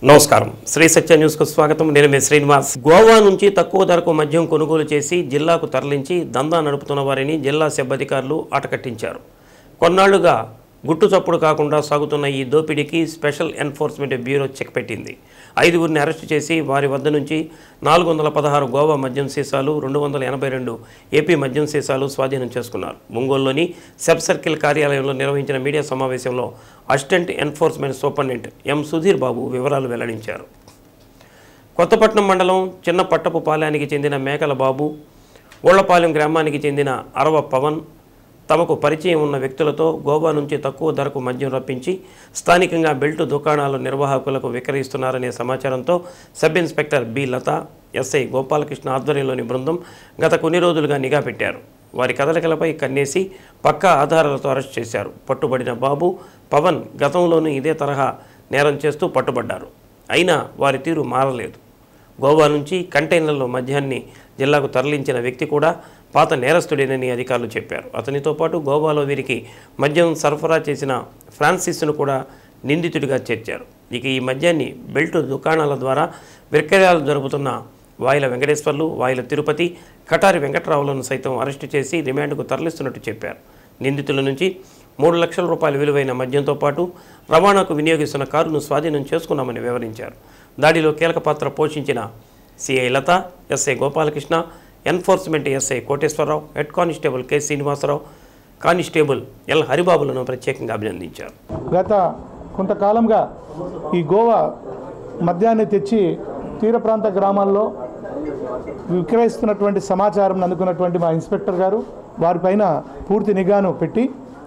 నమస్కారం శ్రీ సత్య న్యూస్కు స్వాగతం నేను మీ శ్రీనివాస్ గోవా నుంచి తక్కువ ధరకు మద్యం కొనుగోలు చేసి జిల్లాకు తరలించి దందా నడుపుతున్న వారిని జిల్లా సిబ్బందికారులు అటకట్టించారు కొన్నాళ్లుగా గుట్టు చప్పుడు కాకుండా సాగుతున్న ఈ దోపిడీకి స్పెషల్ ఎన్ఫోర్స్మెంట్ బ్యూరో చెక్ పెట్టింది ఐదుగురిని అరెస్టు చేసి వారి వద్ద నుంచి నాలుగు వందల పదహారు గోవా మద్యం సీసాలు రెండు వందల ఎనభై రెండు ఏపీ మద్యం సీసాలు స్వాధీనం చేసుకున్నారు ఒంగోలులోని సబ్ సర్కిల్ కార్యాలయంలో నిర్వహించిన మీడియా సమావేశంలో assistant enforcement superintendent M Sudheer Babu వివరాలు వెల్లడించారు కొత్తపట్నం మండలం చిన్న పట్టపు పాలెనికి చెందిన మేకల బాబు ఊళ్లపాలెం గ్రామానికి చెందిన అరవ పవన్ తమకు పరిచయం ఉన్న వ్యక్తులతో గోవా నుంచి తక్కువ ధరకు మద్యం రప్పించి స్థానికంగా బెల్ట్ దుకాణాల నిర్వాహకులకు విక్రయిస్తున్నారనే సమాచారంతో sub inspector B Latha SI Gopalakrishna ఆధ్వర్యంలోని బృందం గత కొన్ని రోజులుగా నిఘా పెట్టారు వారి కదలికలపై కన్నేసి పక్కా ఆధారాలతో అరెస్ట్ చేశారు పట్టుబడిన బాబు పవన్ గతంలోనూ ఇదే తరహా నేరం చేస్తూ పట్టుబడ్డారు అయినా వారి తీరు మారలేదు గోవా నుంచి కంటైనర్లో మద్యాన్ని జిల్లాకు తరలించిన వ్యక్తి కూడా పాత నేరస్తుడేనని అధికారులు చెప్పారు అతనితో పాటు గోవాలో వీరికి మద్యం సరఫరా చేసిన ఫ్రాన్సిస్ను కూడా నిందితుడిగా చేర్చారు ఇక ఈ మద్యాన్ని బెల్ట్ దుకాణాల ద్వారా విక్రయాలు జరుపుతున్న వాయిల వెంకటేశ్వర్లు వాయిల తిరుపతి కటారి వెంకట్రావులను సైతం అరెస్టు చేసి రిమాండ్కు తరలిస్తున్నట్టు చెప్పారు నిందితుల నుంచి మూడు లక్షల రూపాయల విలువైన మద్యంతో పాటు రవాణాకు వినియోగిస్తున్న కారును స్వాధీనం చేసుకున్నామని వివరించారు దాడిలో కీలక పాత్ర పోషించిన CI Latha SI Gopalakrishna enforcement SI Koteswararao head constable K Srinivasarao constable L హరిబాబులను ప్రత్యేకంగా అభినందించారు గత కొంతకాలంగా ఈ గోవా మద్యాన్ని తెచ్చి తీర ప్రాంత గ్రామాల్లో విక్రయిస్తున్నటువంటి సమాచారం అందుకున్నటువంటి మా ఇన్స్పెక్టర్ గారు వారిపైన పూర్తి నిఘాను పెట్టి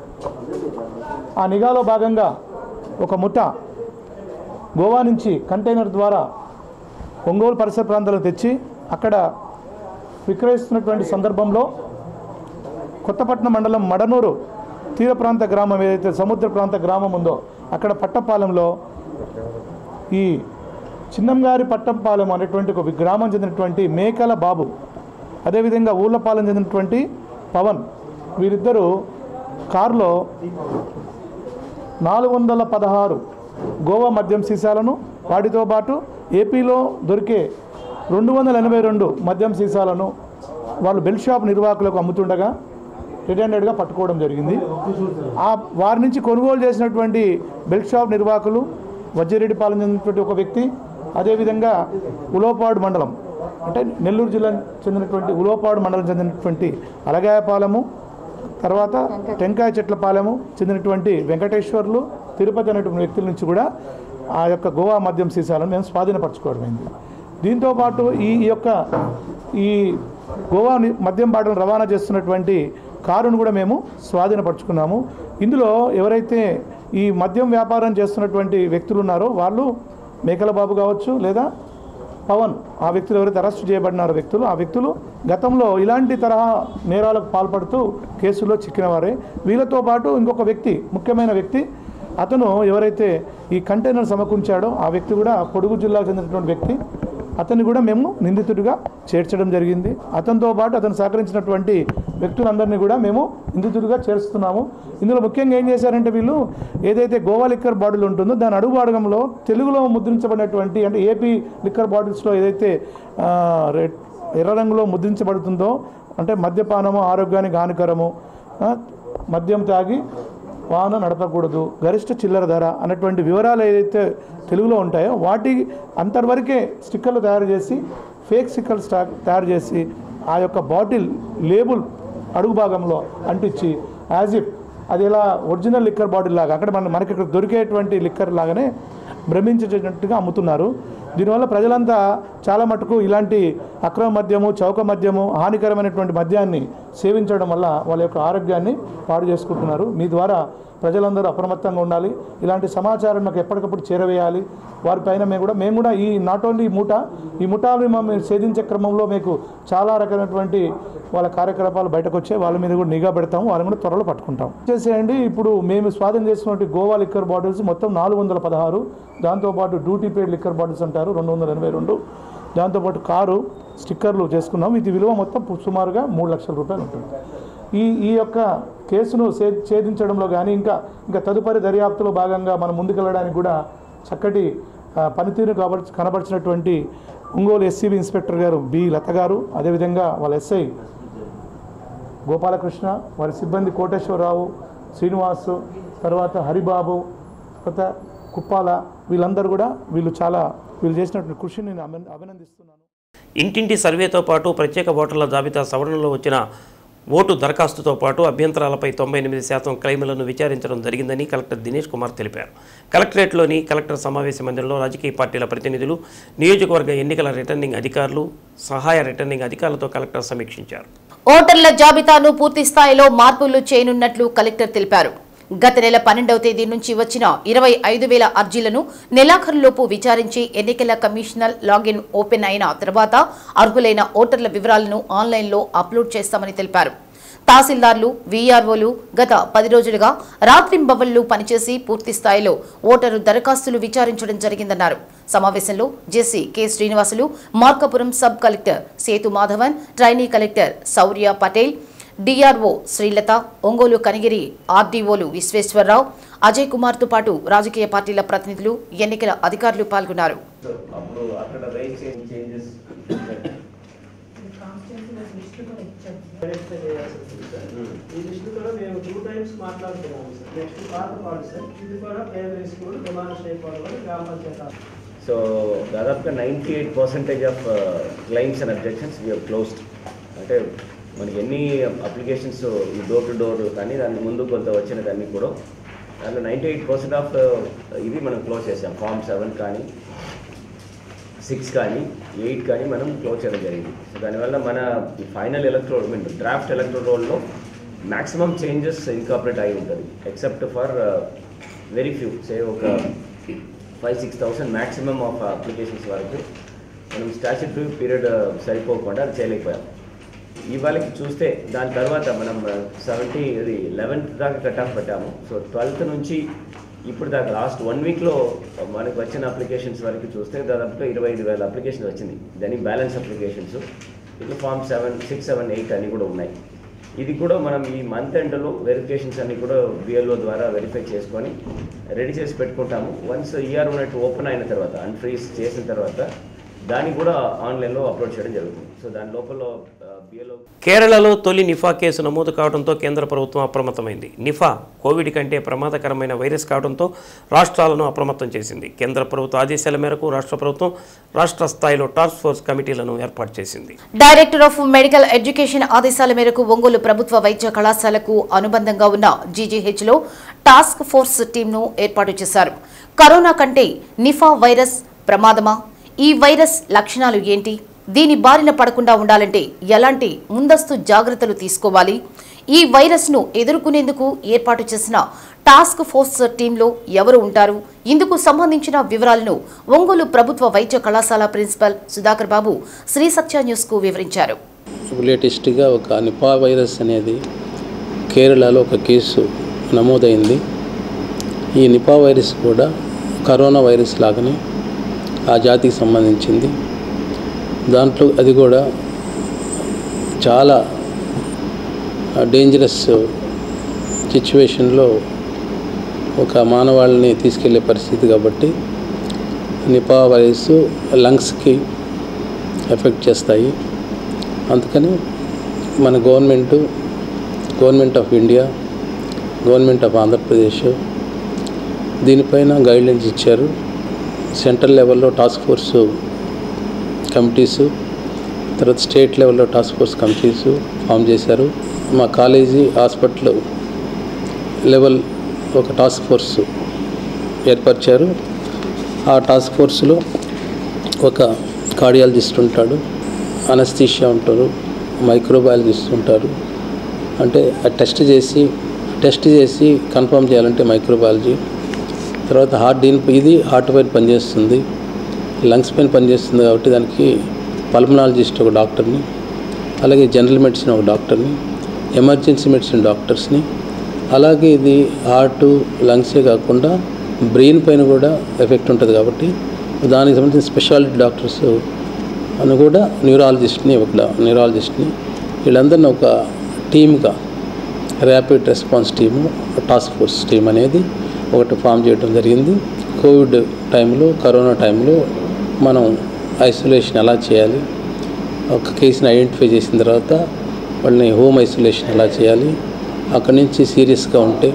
ఆ నిఘాలో భాగంగా ఒక ముఠ గోవా నుంచి కంటైనర్ ద్వారా ఒంగోలు పరిసర ప్రాంతాలకు తెచ్చి అక్కడ విక్రయిస్తున్నటువంటి సందర్భంలో కొత్తపట్నం మండలం మడనూరు తీర ప్రాంత గ్రామం ఏదైతే సముద్ర ప్రాంత గ్రామం ఉందో అక్కడ పట్టపాలెంలో ఈ చిన్నంగారి పట్టంపాలెం అనేటువంటి ఒక గ్రామం చెందినటువంటి మేకల బాబు అదేవిధంగా ఊళ్ళపాలెం చెందినటువంటి పవన్ వీరిద్దరూ కారులో నాలుగు వందల పదహారు గోవా మద్యం సీసాలను వాటితో పాటు ఏపీలో దొరికే రెండు వందల ఎనభై రెండు మద్యం సీసాలను వాళ్ళు బెల్ షాప్ నిర్వాహకులకు అమ్ముతుండగా రెడ్ హ్యాండెడ్గా పట్టుకోవడం జరిగింది ఆ వారి నుంచి కొనుగోలు చేసినటువంటి బెల్ షాప్ నిర్వాహకులు వజ్జిరెడ్డిపాలెం చెందినటువంటి ఒక వ్యక్తి అదేవిధంగా ఉలోపాడు మండలం అంటే నెల్లూరు జిల్లా చెందినటువంటి ఉలోపాడు మండలం చెందినటువంటి అలగాయపాలెము తర్వాత టెంకాయ చెట్ల పాలెము చెందినటువంటి వెంకటేశ్వర్లు తిరుపతి అనేటువంటి వ్యక్తుల నుంచి కూడా ఆ యొక్క గోవా మద్యం సీసాలను మేము స్వాధీనపరచుకోవడమైంది దీంతో పాటు ఈ ఈ యొక్క ఈ గోవా ని- మద్యం బాటలను రవాణా చేస్తున్నటువంటి కారును కూడా మేము స్వాధీనపరచుకున్నాము ఇందులో ఎవరైతే ఈ మద్యం వ్యాపారం చేస్తున్నటువంటి వ్యక్తులు ఉన్నారో వాళ్ళు మేకల బాబు కావచ్చు లేదా పవన్ ఆ వ్యక్తులు ఎవరైతే అరెస్ట్ చేయబడినారో వ్యక్తులు ఆ వ్యక్తులు గతంలో ఇలాంటి తరహా నేరాలకు పాల్పడుతూ కేసుల్లో చిక్కినవారే వీళ్ళతో పాటు ఇంకొక వ్యక్తి ముఖ్యమైన వ్యక్తి అతను ఎవరైతే ఈ కంటైనర్ సమకూర్చాడో ఆ వ్యక్తి కూడా పొడుగు జిల్లాకు చెందినటువంటి వ్యక్తి అతన్ని కూడా మేము నిందితుడిగా చేర్చడం జరిగింది అతనితో పాటు అతను సహకరించినటువంటి వ్యక్తులందరినీ కూడా మేము నిందితుడిగా చేరుస్తున్నాము ఇందులో ముఖ్యంగా ఏం చేశారంటే వీళ్ళు ఏదైతే గోవా లిక్కర్ బాటిల్ ఉంటుందో దాని అడుగు భాగంలో తెలుగులో ముద్రించబడినటువంటి అంటే ఏపీ లిక్కర్ బాటిల్స్లో ఏదైతే ఆ, రెడ్ ఎర్ర రంగులో ముద్రించబడుతుందో అంటే మద్యపానము ఆరోగ్యానికి హానికరము ఆ, మద్యం తాగి వాహన నడపకూడదు గరిష్ట చిల్లర ధర అన్నటువంటి వివరాలు ఏదైతే తెలుగులో ఉంటాయో వాటి అంతవరకే స్టిక్కర్లు తయారు చేసి ఫేక్ స్టిక్కర్లు స్టా- తయారు చేసి ఆ యొక్క బాటిల్ లేబుల్ అడుగు భాగంలో అంటించి యాజ్ ఇఫ్ అది ఇలా ఒరిజినల్ లిక్కర్ బాటిల్ లాగా అక్కడ మన మనకి ఇక్కడ దొరికేటువంటి లిక్కర్ లాగానే భ్రమించేటట్టుగా అమ్ముతున్నారు దీనివల్ల ప్రజలంతా చాలా మటుకు ఇలాంటి అక్రమ మద్యము చౌక మద్యము హానికరమైనటువంటి మద్యాన్ని సేవించడం వల్ల వాళ్ళ యొక్క ఆరోగ్యాన్ని పాడు చేసుకుంటున్నారు మీ ద్వారా ప్రజలందరూ అప్రమత్తంగా ఉండాలి ఇలాంటి సమాచారం మాకు ఎప్పటికప్పుడు చేరవేయాలి వారిపైన మేము కూడా మేము కూడా ఈ నాట్ ఓన్లీ ఈ మూట ఈ ముఠాలు మేము ఛేదించే క్రమంలో మీకు చాలా రకమైనటువంటి వాళ్ళ కార్యకలాపాలు బయటకు వచ్చాయి వాళ్ళ మీద కూడా నిఘా పెడతాము వాళ్ళని కూడా త్వరలో పట్టుకుంటాం చేసేయండి ఇప్పుడు మేము స్వాధీనం చేసినటువంటి గోవా లిక్కర్ బాటిల్స్ మొత్తం నాలుగు వందల పదహారు దాంతోపాటు డ్యూటీ పేడ్ లిక్కర్ బాటిల్స్ అంటారు రెండు వందల ఎనభై రెండు దాంతోపాటు కారు స్టిక్కర్లు చేసుకున్నాం ఇది విలువ మొత్తం సుమారుగా మూడు లక్షల రూపాయలు ఉంటుంది ఈ ఈ యొక్క కేసును ఛే- ఛేదించడంలో కానీ ఇంకా ఇంకా తదుపరి దర్యాప్తులో భాగంగా మనం ముందుకెళ్ళడానికి కూడా చక్కటి ఆ, పనితీరు కాబ- కనబరిచినటువంటి ఒంగోలు ఎస్సీబీ ఇన్స్పెక్టర్ గారు బి లత గారు అదేవిధంగా వాళ్ళ ఎస్ఐ గోపాలకృష్ణ వారి సిబ్బంది కోటేశ్వరరావు శ్రీనివాస్ తర్వాత హరిబాబు తర్వాత కుప్పాల వీళ్ళందరూ కూడా వీళ్ళు చాలా వీళ్ళు చేసినటువంటి కృషిని నేను అభిన- అభినందిస్తున్నాను ఇంటింటి సర్వేతో పాటు ప్రత్యేక ఓటర్ల జాబితా సవరణలో వచ్చిన ఓటు దరఖాస్తుతో పాటు అభ్యంతరాలపై తొంభై ఎనిమిది శాతం క్లెయిములను విచారించడం జరిగిందని కలెక్టర్ దినేష్ కుమార్ తెలిపారు కలెక్టరేట్లోని కలెక్టర్ సమావేశ మందిరంలో రాజకీయ పార్టీల ప్రతినిధులు నియోజకవర్గ ఎన్నికల రిటర్నింగ్ అధికారులు సహాయ రిటర్నింగ్ అధికారులతో కలెక్టర్ సమీక్షించారు ఓటర్ల జాబితాను పూర్తి స్థాయిలో మార్పులు చేయనున్నట్లు కలెక్టర్ తెలిపారు గత నెల పన్నెండవ తేదీ నుంచి వచ్చిన ఇరవై ఐదు వేల అర్జీలను నెలాఖరులోపు విచారించి ఎన్నికల కమిషనర్ లాగిన్ ఓపెన్ అయిన తర్వాత అర్హులైన ఓటర్ల వివరాలను ఆన్లైన్లో అప్లోడ్ చేస్తామని తెలిపారు తహసీల్దార్లు వీఆర్ఓలు గత పది రోజులుగా రాత్రింబవళ్లు పనిచేసి పూర్తి స్థాయిలో ఓటరు దరఖాస్తులు విచారించడం జరిగిందన్నారు సమావేశంలో JC K Srinivasulu Markapuram sub collector Sethu Madhavan trainee collector Sourya Patel DRO Srilatha Ongole Kanigiri ఆర్డీఓలు విశ్వేశ్వరరావు అజయ్ కుమార్తో పాటు రాజకీయ పార్టీల ప్రతినిధులు ఎన్నికల అధికారులు పాల్గొన్నారు అప్పుడు అక్కడ రైట్ చేంజ్ చేంజెస్ ఈ లిస్ట్ కూడా మేము టూ టైమ్స్ మాట్లాడుతున్నాము సార్ నెక్స్ట్ పాత పాడు సార్ ఇది కూడా ప్రైమరీ స్కూల్ డిమాండ్ అయిపోవడం వల్ల గ్రామ పంచాయతీ ఆఫీస్. సో దాదాపుగా ninety eight percentage of claims and objections we closed అంటే మనకి ఎన్ని అప్లికేషన్స్ ఈ డోర్ టు డోర్ కానీ దాని ముందు కొంత వచ్చిన దాన్ని కూడా దాంట్లో నైంటీ ఎయిట్ పర్సెంట్ ఆఫ్ ఇది మనం క్లోజ్ చేసాం ఫామ్ సెవెన్ కానీ సిక్స్ కానీ ఎయిట్ కానీ మనం క్లోజ్ చేయడం జరిగింది సో దానివల్ల మన final electoral mean draft electoral రోల్లో మ్యాక్సిమం చేంజెస్ ఇన్కాపరేట్ అయి ఉంటుంది except for very few say ఒక five six thousand maximum of applications వరకు మనం స్టాచ్యూటరీ పీరియడ్ సరిపోకుండా అది చేయలేకపోయాం ఇవాళకి చూస్తే దాని తర్వాత మనం సెవెంటీ ఇది లెవెన్త్ దాకా కట్ ఆఫ్ పెట్టాము సో ట్వెల్త్ నుంచి ఇప్పుడు దాకా లాస్ట్ వన్ వీక్లో మనకు వచ్చిన అప్లికేషన్స్ వరకు చూస్తే దాదాపుగా ఇరవై ఐదు వేల అప్లికేషన్ వచ్చింది దాని బ్యాలెన్స్ అప్లికేషన్స్ ఇట్లా form seven six seven eight అన్నీ కూడా ఉన్నాయి ఇది కూడా మనం ఈ మంత్ ఎండ్లో వెరిఫికేషన్స్ అన్ని కూడా బిఎల్ఓ ద్వారా వెరిఫై చేసుకొని రెడీ చేసి పెట్టుకుంటాము వన్స్ ఇయర్ ఉన్నట్టు ఓపెన్ అయిన తర్వాత అన్ఫ్రీజ్ చేసిన తర్వాత దాన్ని కూడా ఆన్లైన్లో అప్లోడ్ చేయడం జరుగుతుంది సో దాని లోపల బిఎల్ఓ కేరళలో తొలి నిఫా కేసు నమోదు కావడంతో కేంద్ర ప్రభుత్వం అప్రమత్తమైంది నిఫా కోవిడ్ కంటే ప్రమాదకరమైన వైరస్ కావడంతో రాష్ట్రాలను అప్రమత్తం చేసింది కేంద్ర ప్రభుత్వ ఆదేశాల మేరకు రాష్ట్ర ప్రభుత్వం రాష్ట్ర స్థాయిలో టాస్క్ ఫోర్స్ కమిటీలను ఏర్పాటు చేసింది డైరెక్టర్ ఆఫ్ మెడికల్ ఎడ్యుకేషన్ ఆదేశాల మేరకు ఒంగోలు ప్రభుత్వ వైద్య కళాశాలకు అనుబంధంగా ఉన్న జీజీహెచ్ లో టాస్క్ ఫోర్స్ టీంను ఏర్పాటు చేశారు కరోనా కంటే నిఫా వైరస్ ప్రమాదమా ఈ వైరస్ లక్షణాలు ఏంటి దీని బారిన పడకుండా ఉండాలంటే ఎలాంటి ముందస్తు జాగ్రత్తలు తీసుకోవాలి ఈ వైరస్ను ఎదుర్కొనేందుకు ఏర్పాటు చేసిన టాస్క్ ఫోర్స్ టీంలో ఎవరు ఉంటారు ఇందుకు సంబంధించిన వివరాలను ఒంగోలు ప్రభుత్వ వైద్య కళాశాల ప్రిన్సిపల్ సుధాకర్ బాబు శ్రీ సత్య న్యూస్కు వివరించారు లేటెస్ట్గా ఒక నిపా వైరస్ అనేది కేరళలో ఒక కేసు నమోదైంది ఈ నిపా వైరస్ కూడా కరోనా వైరస్ లాగానే ఆ జాతికి సంబంధించింది దాంట్లో అది కూడా చాలా డేంజరస్ సిచ్యువేషన్లో ఒక మానవాళ్ళని తీసుకెళ్లే పరిస్థితి కాబట్టి నిపా వైరస్ లంగ్స్కి ఎఫెక్ట్ చేస్తాయి అందుకని మన government government of India government of Andhra Pradesh దీనిపైన గైడ్లైన్స్ ఇచ్చారు సెంట్రల్ లెవెల్లో టాస్క్ ఫోర్స్ కమిటీసు తర్వాత స్టేట్ లెవెల్లో టాస్క్ ఫోర్స్ కమిటీస్ ఫామ్ చేశారు మా కాలేజీ హాస్పిటల్ లెవెల్ ఒక టాస్క్ ఫోర్స్ ఏర్పరిచారు ఆ టాస్క్ ఫోర్స్లో ఒక కార్డియాలజిస్ట్ ఉంటాడు అనస్థీషియా ఉంటారు మైక్రోబయాలజిస్ట్ ఉంటారు అంటే ఆ టెస్ట్ చేసి టెస్ట్ చేసి కన్ఫర్మ్ చేయాలంటే మైక్రోబయాలజీ తర్వాత హార్ట్ దీని ఇది హార్ట్ పైన పనిచేస్తుంది లంగ్స్ పైన పనిచేస్తుంది కాబట్టి దానికి పల్మనాలజిస్ట్ ఒక డాక్టర్ని అలాగే జనరల్ మెడిసిన్ ఒక డాక్టర్ని ఎమర్జెన్సీ మెడిసిన్ డాక్టర్స్ని అలాగే ఇది హార్ట్ లంగ్సే కాకుండా బ్రెయిన్ పైన కూడా ఎఫెక్ట్ ఉంటుంది కాబట్టి దానికి సంబంధించిన స్పెషాలిటీ డాక్టర్స్ అని కూడా న్యూరాలజిస్ట్ని ఒక న్యూరాలజిస్ట్ని వీళ్ళందరినీ ఒక టీమ్గా rapid response team task force team అనేది ఒకటి ఫామ్ చేయడం జరిగింది కోవిడ్ టైంలో కరోనా టైంలో మనం ఐసోలేషన్ ఎలా చేయాలి ఒక కేసుని ఐడెంటిఫై చేసిన తర్వాత వాళ్ళని హోమ్ ఐసోలేషన్ ఎలా చేయాలి అక్కడి నుంచి సీరియస్గా ఉంటే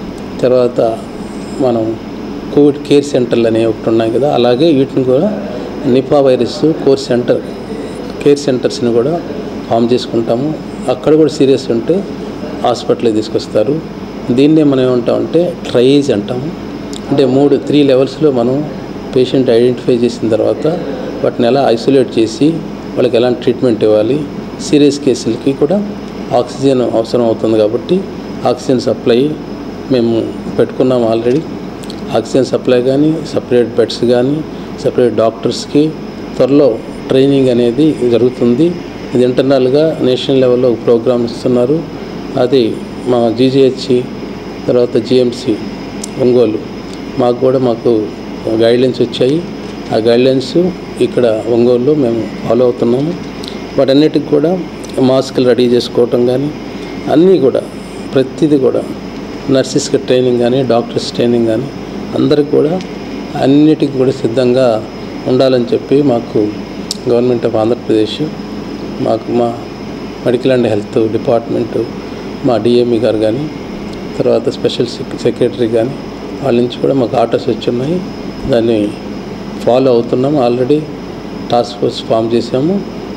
తర్వాత మనం కోవిడ్ కేర్ సెంటర్లు అనేవి ఒకటి ఉన్నాయి కదా అలాగే వీటిని కూడా Nipah virus core centre care సెంటర్స్ని కూడా ఫామ్ చేసుకుంటాము అక్కడ కూడా సీరియస్ ఉంటే హాస్పిటల్కి తీసుకొస్తారు దీన్నే మనం ఏమంటామంటే ట్రైజ్ అంటాము అంటే మూడు త్రీ లెవెల్స్లో మనం పేషెంట్ ఐడెంటిఫై చేసిన తర్వాత వాటిని ఎలా ఐసోలేట్ చేసి వాళ్ళకి ఎలాంటి ట్రీట్మెంట్ ఇవ్వాలి సీరియస్ కేసులకి కూడా ఆక్సిజన్ అవసరం అవుతుంది కాబట్టి ఆక్సిజన్ సప్లై మేము పెట్టుకున్నాం ఆల్రెడీ ఆక్సిజన్ సప్లై కానీ సపరేట్ బెడ్స్ కానీ సపరేట్ డాక్టర్స్కి త్వరలో ట్రైనింగ్ అనేది జరుగుతుంది ఇది ఇంటర్నల్గా నేషనల్ లెవెల్లో ఒక ప్రోగ్రామ్ ఇస్తున్నారు అది మా జీజీహెచ్ తర్వాత జిఎంసి ఒంగోలు మాకు కూడా మాకు గైడ్లైన్స్ వచ్చాయి ఆ గైడ్లైన్స్ ఇక్కడ ఒంగోలులో మేము ఫాలో అవుతున్నాము వాటన్నిటికి కూడా మాస్కులు రెడీ చేసుకోవటం కానీ అన్నీ కూడా ప్రతిదీ కూడా నర్సెస్కి ట్రైనింగ్ కానీ డాక్టర్స్ ట్రైనింగ్ కానీ అందరికి కూడా అన్నిటికీ కూడా సిద్ధంగా ఉండాలని చెప్పి మాకు గవర్నమెంట్ ఆఫ్ ఆంధ్రప్రదేశ్ మాకు మా మెడికల్ అండ్ హెల్త్ డిపార్ట్మెంటు మా డిఎంఈ గారు కానీ తర్వాత స్పెషల్ సెక్రటరీ కానీ వాళ్ళ నుంచి కూడా మాకు ఆర్డర్స్ వచ్చి ఉన్నాయి దాన్ని ఫాలో అవుతున్నాము ఆల్రెడీ టాస్క్ ఫోర్స్ ఫామ్ చేసాము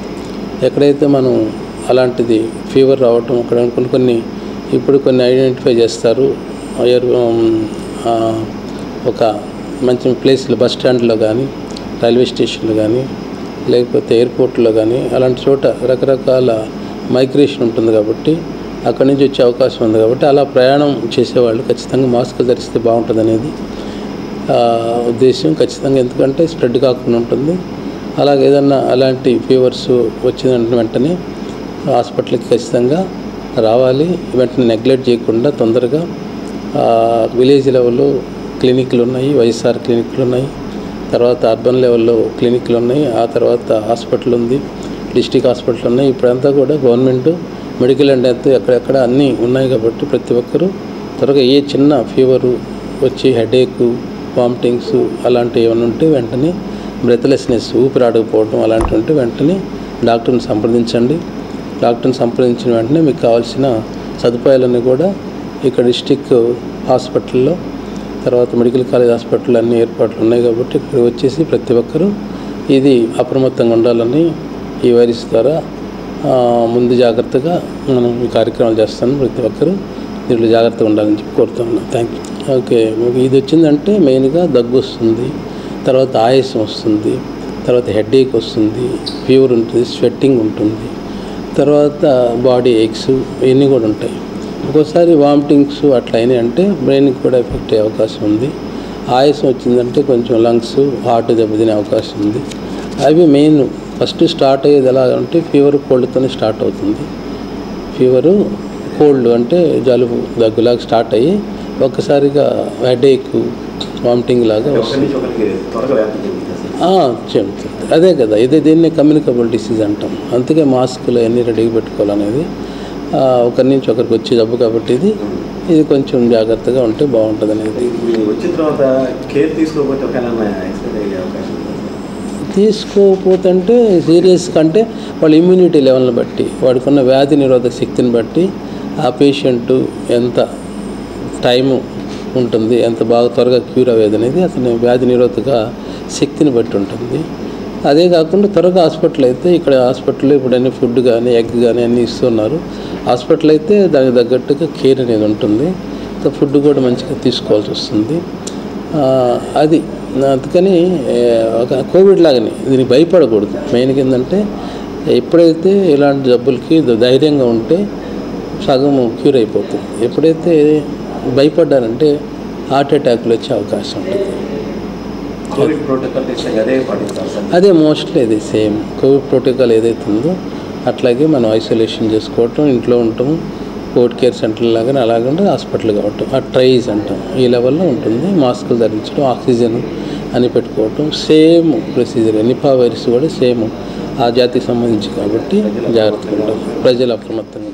ఎక్కడైతే మనం అలాంటిది ఫీవర్ రావటం అక్కడ కొన్ని కొన్ని ఇప్పుడు కొన్ని ఐడెంటిఫై చేస్తారు ఎయిర్ ఆ, ఒక మంచి ప్లేస్లో బస్ స్టాండ్లో కానీ రైల్వే స్టేషన్లో కానీ లేకపోతే ఎయిర్పోర్ట్లో కానీ అలాంటి చోట రకరకాల మైగ్రేషన్ ఉంటుంది కాబట్టి అక్కడి నుంచి వచ్చే అవకాశం ఉంది కాబట్టి అలా ప్రయాణం చేసేవాళ్ళు ఖచ్చితంగా మాస్క్ ధరిస్తే బాగుంటుంది అనేది ఆ, ఉద్దేశం ఖచ్చితంగా ఎందుకంటే స్ప్రెడ్ కాకుండా ఉంటుంది అలాగే ఏదన్నా అలాంటి ఫీవర్స్ వచ్చిన వెంటనే హాస్పిటల్కి ఖచ్చితంగా రావాలి వెంటనే నెగ్లెక్ట్ చేయకుండా తొందరగా ఆ, విలేజ్ లెవెల్లో క్లినిక్లు ఉన్నాయి వైఎస్ఆర్ క్లినిక్లు ఉన్నాయి తర్వాత అర్బన్ లెవెల్లో క్లినిక్లు ఉన్నాయి ఆ తర్వాత హాస్పిటల్ ఉంది డిస్టిక్ హాస్పిటల్ ఉన్నాయి ఇప్పుడంతా కూడా గవర్నమెంట్ మెడికల్ అండ్ హెల్త్ ఎక్కడెక్కడ అన్నీ ఉన్నాయి కాబట్టి ప్రతి ఒక్కరూ త్వరగా ఏ చిన్న ఫీవరు వచ్చి హెడేక్ వామిటింగ్స్ అలాంటివి ఏమైనా ఉంటే వెంటనే బ్రెత్లెస్నెస్ ఊపిరాడకపోవడం అలాంటివి ఉంటే వెంటనే డాక్టర్ని సంప్రదించండి డాక్టర్ని సంప్రదించిన వెంటనే మీకు కావాల్సిన సదుపాయాలన్నీ కూడా ఇక్కడ డిస్టిక్ హాస్పిటల్లో తర్వాత మెడికల్ కాలేజ్ హాస్పిటల్ అన్ని ఏర్పాట్లు ఉన్నాయి కాబట్టి ఇక్కడ వచ్చేసి ప్రతి ఒక్కరూ ఇది అప్రమత్తంగా ఉండాలని ఈ వైరస్ ద్వారా ఆ, ముందు జాగ్రత్తగా మనం ఈ కార్యక్రమాలు చేస్తాను ప్రతి ఒక్కరూ దీంట్లో జాగ్రత్తగా ఉండాలని చెప్పి కోరుతున్నాను థ్యాంక్ యూ ఓకే మీకు ఇది వచ్చిందంటే మెయిన్గా దగ్గు వస్తుంది తర్వాత ఆయాసం వస్తుంది తర్వాత హెడేక్ వస్తుంది ఫీవర్ ఉంటుంది స్వెట్టింగ్ ఉంటుంది తర్వాత బాడీ ఎక్స్ ఇవన్నీ కూడా ఉంటాయి ఒక్కోసారి వామిటింగ్స్ అట్లా అయినాయి అంటే బ్రెయిన్కి కూడా ఎఫెక్ట్ అయ్యే అవకాశం ఉంది ఆయాసం వచ్చిందంటే కొంచెం లంగ్స్ హార్ట్ దెబ్బతినే అవకాశం ఉంది అవి మెయిన్ ఫస్ట్ స్టార్ట్ అయ్యేది ఎలా అంటే ఫీవర్ కోల్డ్తోనే స్టార్ట్ అవుతుంది ఫీవరు కోల్డ్ అంటే జలుబు దగ్గులాగా స్టార్ట్ అయ్యి ఒక్కసారిగా హెడేక్ వామిటింగ్ లాగా ఒకరి వస్తుంది నుంచి ఒకరికి త్వరగా వ్యాప్తి చెందుతుంది సార్ ఆ, చెందుతుంది అదే కదా ఇదే దీన్ని కమ్యూనికబుల్ డిసీజ్ అంటాం అందుకే మాస్కులు అన్నీ రెడీగా పెట్టుకోవాలనేది ఆ, ఒకరి నుంచి ఒకరికి వచ్చే జబ్బు కాబట్టి ఇది ఇది కొంచెం జాగ్రత్తగా ఉంటే బాగుంటుంది అనేది మీరు వచ్చిన తర్వాత కేర్ తీసుకోకపోతే ఒకవేళ ఎక్స్పెక్ట్ అయ్యే అవకాశం ఉందా సార్? తీసుకోకపోతే అంటే సీరియస్ కంటే వాళ్ళ ఇమ్యూనిటీ లెవెల్ని బట్టి వాడికి ఉన్న వ్యాధి నిరోధక శక్తిని బట్టి ఆ పేషెంట్ ఎంత టైము ఉంటుంది ఎంత బాగా త్వరగా క్యూర్ అయ్యేది అనేది అతని వ్యాధి నిరోధక శక్తిని బట్టి ఉంటుంది అదే కాకుండా త్వరగా హాస్పిటల్ అయితే ఇక్కడ హాస్పిటల్లో ఇప్పుడు అన్ని ఫుడ్ కానీ ఎగ్ కానీ అన్నీ ఇస్తున్నారు హాస్పిటల్ అయితే దానికి తగ్గట్టుగా కేర్ అనేది ఉంటుంది ఫుడ్ కూడా మంచిగా తీసుకోవాల్సి వస్తుంది ఆ, అది అందుకని ఏ, ఒక కోవిడ్ లాగానే దీనికి భయపడకూడదు మెయిన్గా ఏంటంటే ఎప్పుడైతే ఇలాంటి జబ్బులకి ధ- ధైర్యంగా ఉంటే సగం క్యూర్ అయిపోతుంది ఎప్పుడైతే భయపడ్డారంటే హార్ట్ అటాక్లు వచ్చే అవకాశం ఉంటుంది కోవిడ్ ప్రోటోకాల్ టెస్టింగ్ అదే పాటిస్తారు సార్ అదే మోస్ట్లీ అది సేమ్ కోవిడ్ ప్రోటోకాల్ ఏదైతే ఉందో అట్లాగే మనం ఐసోలేషన్ చేసుకోవటం ఇంట్లో ఉండటం కోవిడ్ కేర్ సెంటర్ లాగానే అలాగంటే హాస్పిటల్ కావటం ఆ ట్రైజ్ అంటాం ఈ లెవెల్లో ఉంటుంది మాస్కులు ధరించడం ఆక్సిజన్ అని పెట్టుకోవటం సేమ్ ప్రొసీజర్ నిపా వైరస్ కూడా సేమ్ ఆ జాతికి సంబంధించి కాబట్టి జాగ్రత్తగా ఉండాలి ప్రజలు అప్రమత్తంగా ఉండాలి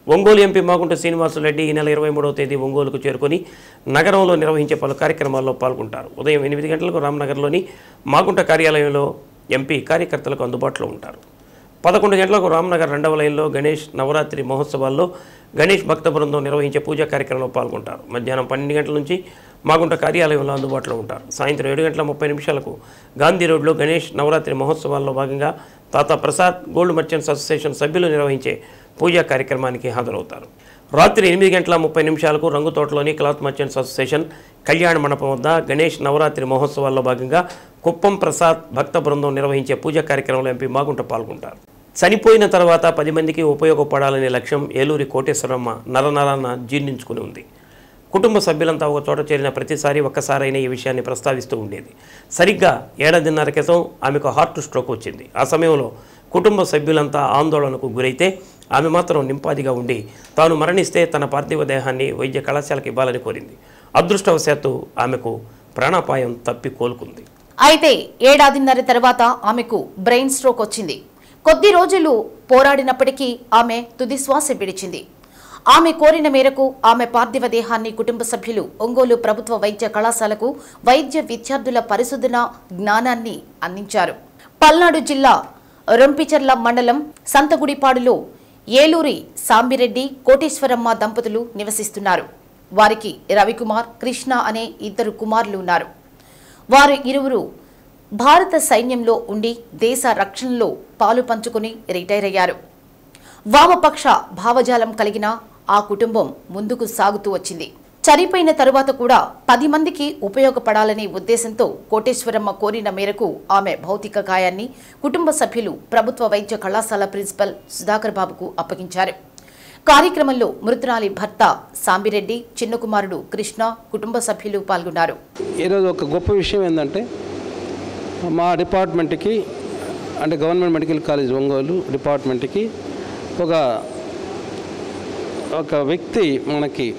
ఒంగోలు ఎంపీ మాగుంట శ్రీనివాసరెడ్డి ఈ నెల ఇరవై మూడవ తేదీ ఒంగోలుకు చేరుకొని నగరంలో నిర్వహించే పలు కార్యక్రమాల్లో పాల్గొంటారు ఉదయం ఎనిమిది గంటలకు రామ్నగర్లోని మాగుంట కార్యాలయంలో ఎంపీ కార్యకర్తలకు అందుబాటులో ఉంటారు పదకొండు గంటలకు రామ్నగర్ రెండవ లైన్లో గణేష్ నవరాత్రి మహోత్సవాల్లో గణేష్ భక్త బృందం నిర్వహించే పూజా కార్యక్రమంలో పాల్గొంటారు మధ్యాహ్నం పన్నెండు గంటల నుంచి మాగుంట కార్యాలయంలో అందుబాటులో ఉంటారు సాయంత్రం ఏడు గంటల ముప్పై నిమిషాలకు గాంధీ రోడ్లో గణేష్ నవరాత్రి మహోత్సవాల్లో భాగంగా తాతా ప్రసాద్ గోల్డ్ మర్చెంట్స్ అసోసియేషన్ సభ్యులు నిర్వహించే పూజా కార్యక్రమానికి హాజరవుతారు రాత్రి ఎనిమిది గంటల ముప్పై నిమిషాలకు రంగుతోటలోని క్లాత్ మర్చెంట్స్ అసోసియేషన్ కళ్యాణ మండపం వద్ద గణేష్ నవరాత్రి మహోత్సవాల్లో భాగంగా కుప్పం ప్రసాద్ భక్త బృందం నిర్వహించే పూజా కార్యక్రమంలో ఎంపీ మాగుంట పాల్గొంటారు చనిపోయిన తర్వాత పది మందికి ఉపయోగపడాలనే లక్ష్యం ఏలూరి కోటేశ్వరమ్మ నరనరాన జీర్ణించుకుని ఉంది కుటుంబ సభ్యులంతా ఒక చోట చేరిన ప్రతిసారి ఒక్కసారైనా ఈ విషయాన్ని ప్రస్తావిస్తూ ఉండేది సరిగ్గా ఏడాదిన్నర క్రితం ఆమెకు హార్ట్ స్ట్రోక్ వచ్చింది ఆ సమయంలో కుటుంబ సభ్యులంతా ఆందోళనకు గురైతే ఆమె మాత్రం నింపాదిగా ఉండి తాను మరణిస్తే తన పార్థివ దేహాన్ని వైద్య కళాశాలకు ఇవ్వాలని కోరింది అదృష్టవశాత్తు ఆమెకు ప్రాణాపాయం తప్పి కోలుకుంది అయితే ఏడాదిన్నర తర్వాత ఆమెకు బ్రెయిన్ స్ట్రోక్ వచ్చింది కొద్ది రోజులు పోరాడినప్పటికీ ఆమె తుది శ్వాస విడిచింది ఆమె కోరిన మేరకు ఆమె పార్థివ దేహాన్ని కుటుంబ సభ్యులు ఒంగోలు ప్రభుత్వ వైద్య కళాశాలకు వైద్య విద్యార్థుల పరిశోధన జ్ఞానాన్ని అందించారు పల్నాడు జిల్లా రొంపిచర్ల మండలం సంతగుడిపాడులో ఏలూరి సాంబిరెడ్డి కోటేశ్వరమ్మ దంపతులు నివసిస్తున్నారు వారికి రవికుమార్ కృష్ణ అనే ఇద్దరు కుమారులు ఉన్నారు వారు ఇరువురు భారత సైన్యంలో ఉండి దేశ రక్షణలో పాలు పంచుకుని రిటైర్ అయ్యారు వామపక్ష భావజాలం కలిగిన ఆ కుటుంబం ముందుకు సాగుతూ వచ్చింది చనిపోయిన తరువాత కూడా పది మందికి ఉపయోగపడాలనే ఉద్దేశంతో కోటేశ్వరమ్మ కోరిన మేరకు ఆమె భౌతిక గాయాన్ని కుటుంబ సభ్యులు ప్రభుత్వ వైద్య కళాశాల ప్రిన్సిపల్ సుధాకర్ బాబుకు అప్పగించారు కార్యక్రమంలో మృతురాలి భర్త సాంబిరెడ్డి చిన్న కుమారుడు కృష్ణ కుటుంబ సభ్యులు పాల్గొన్నారు ఈరోజు ఒక గొప్ప విషయం ఏంటంటే మా డిపార్ట్మెంట్కి అంటే గవర్నమెంట్ మెడికల్ కాలేజ్ ఒంగోలు డిపార్ట్మెంట్కి ఒక ఒక వ్యక్తి మనకి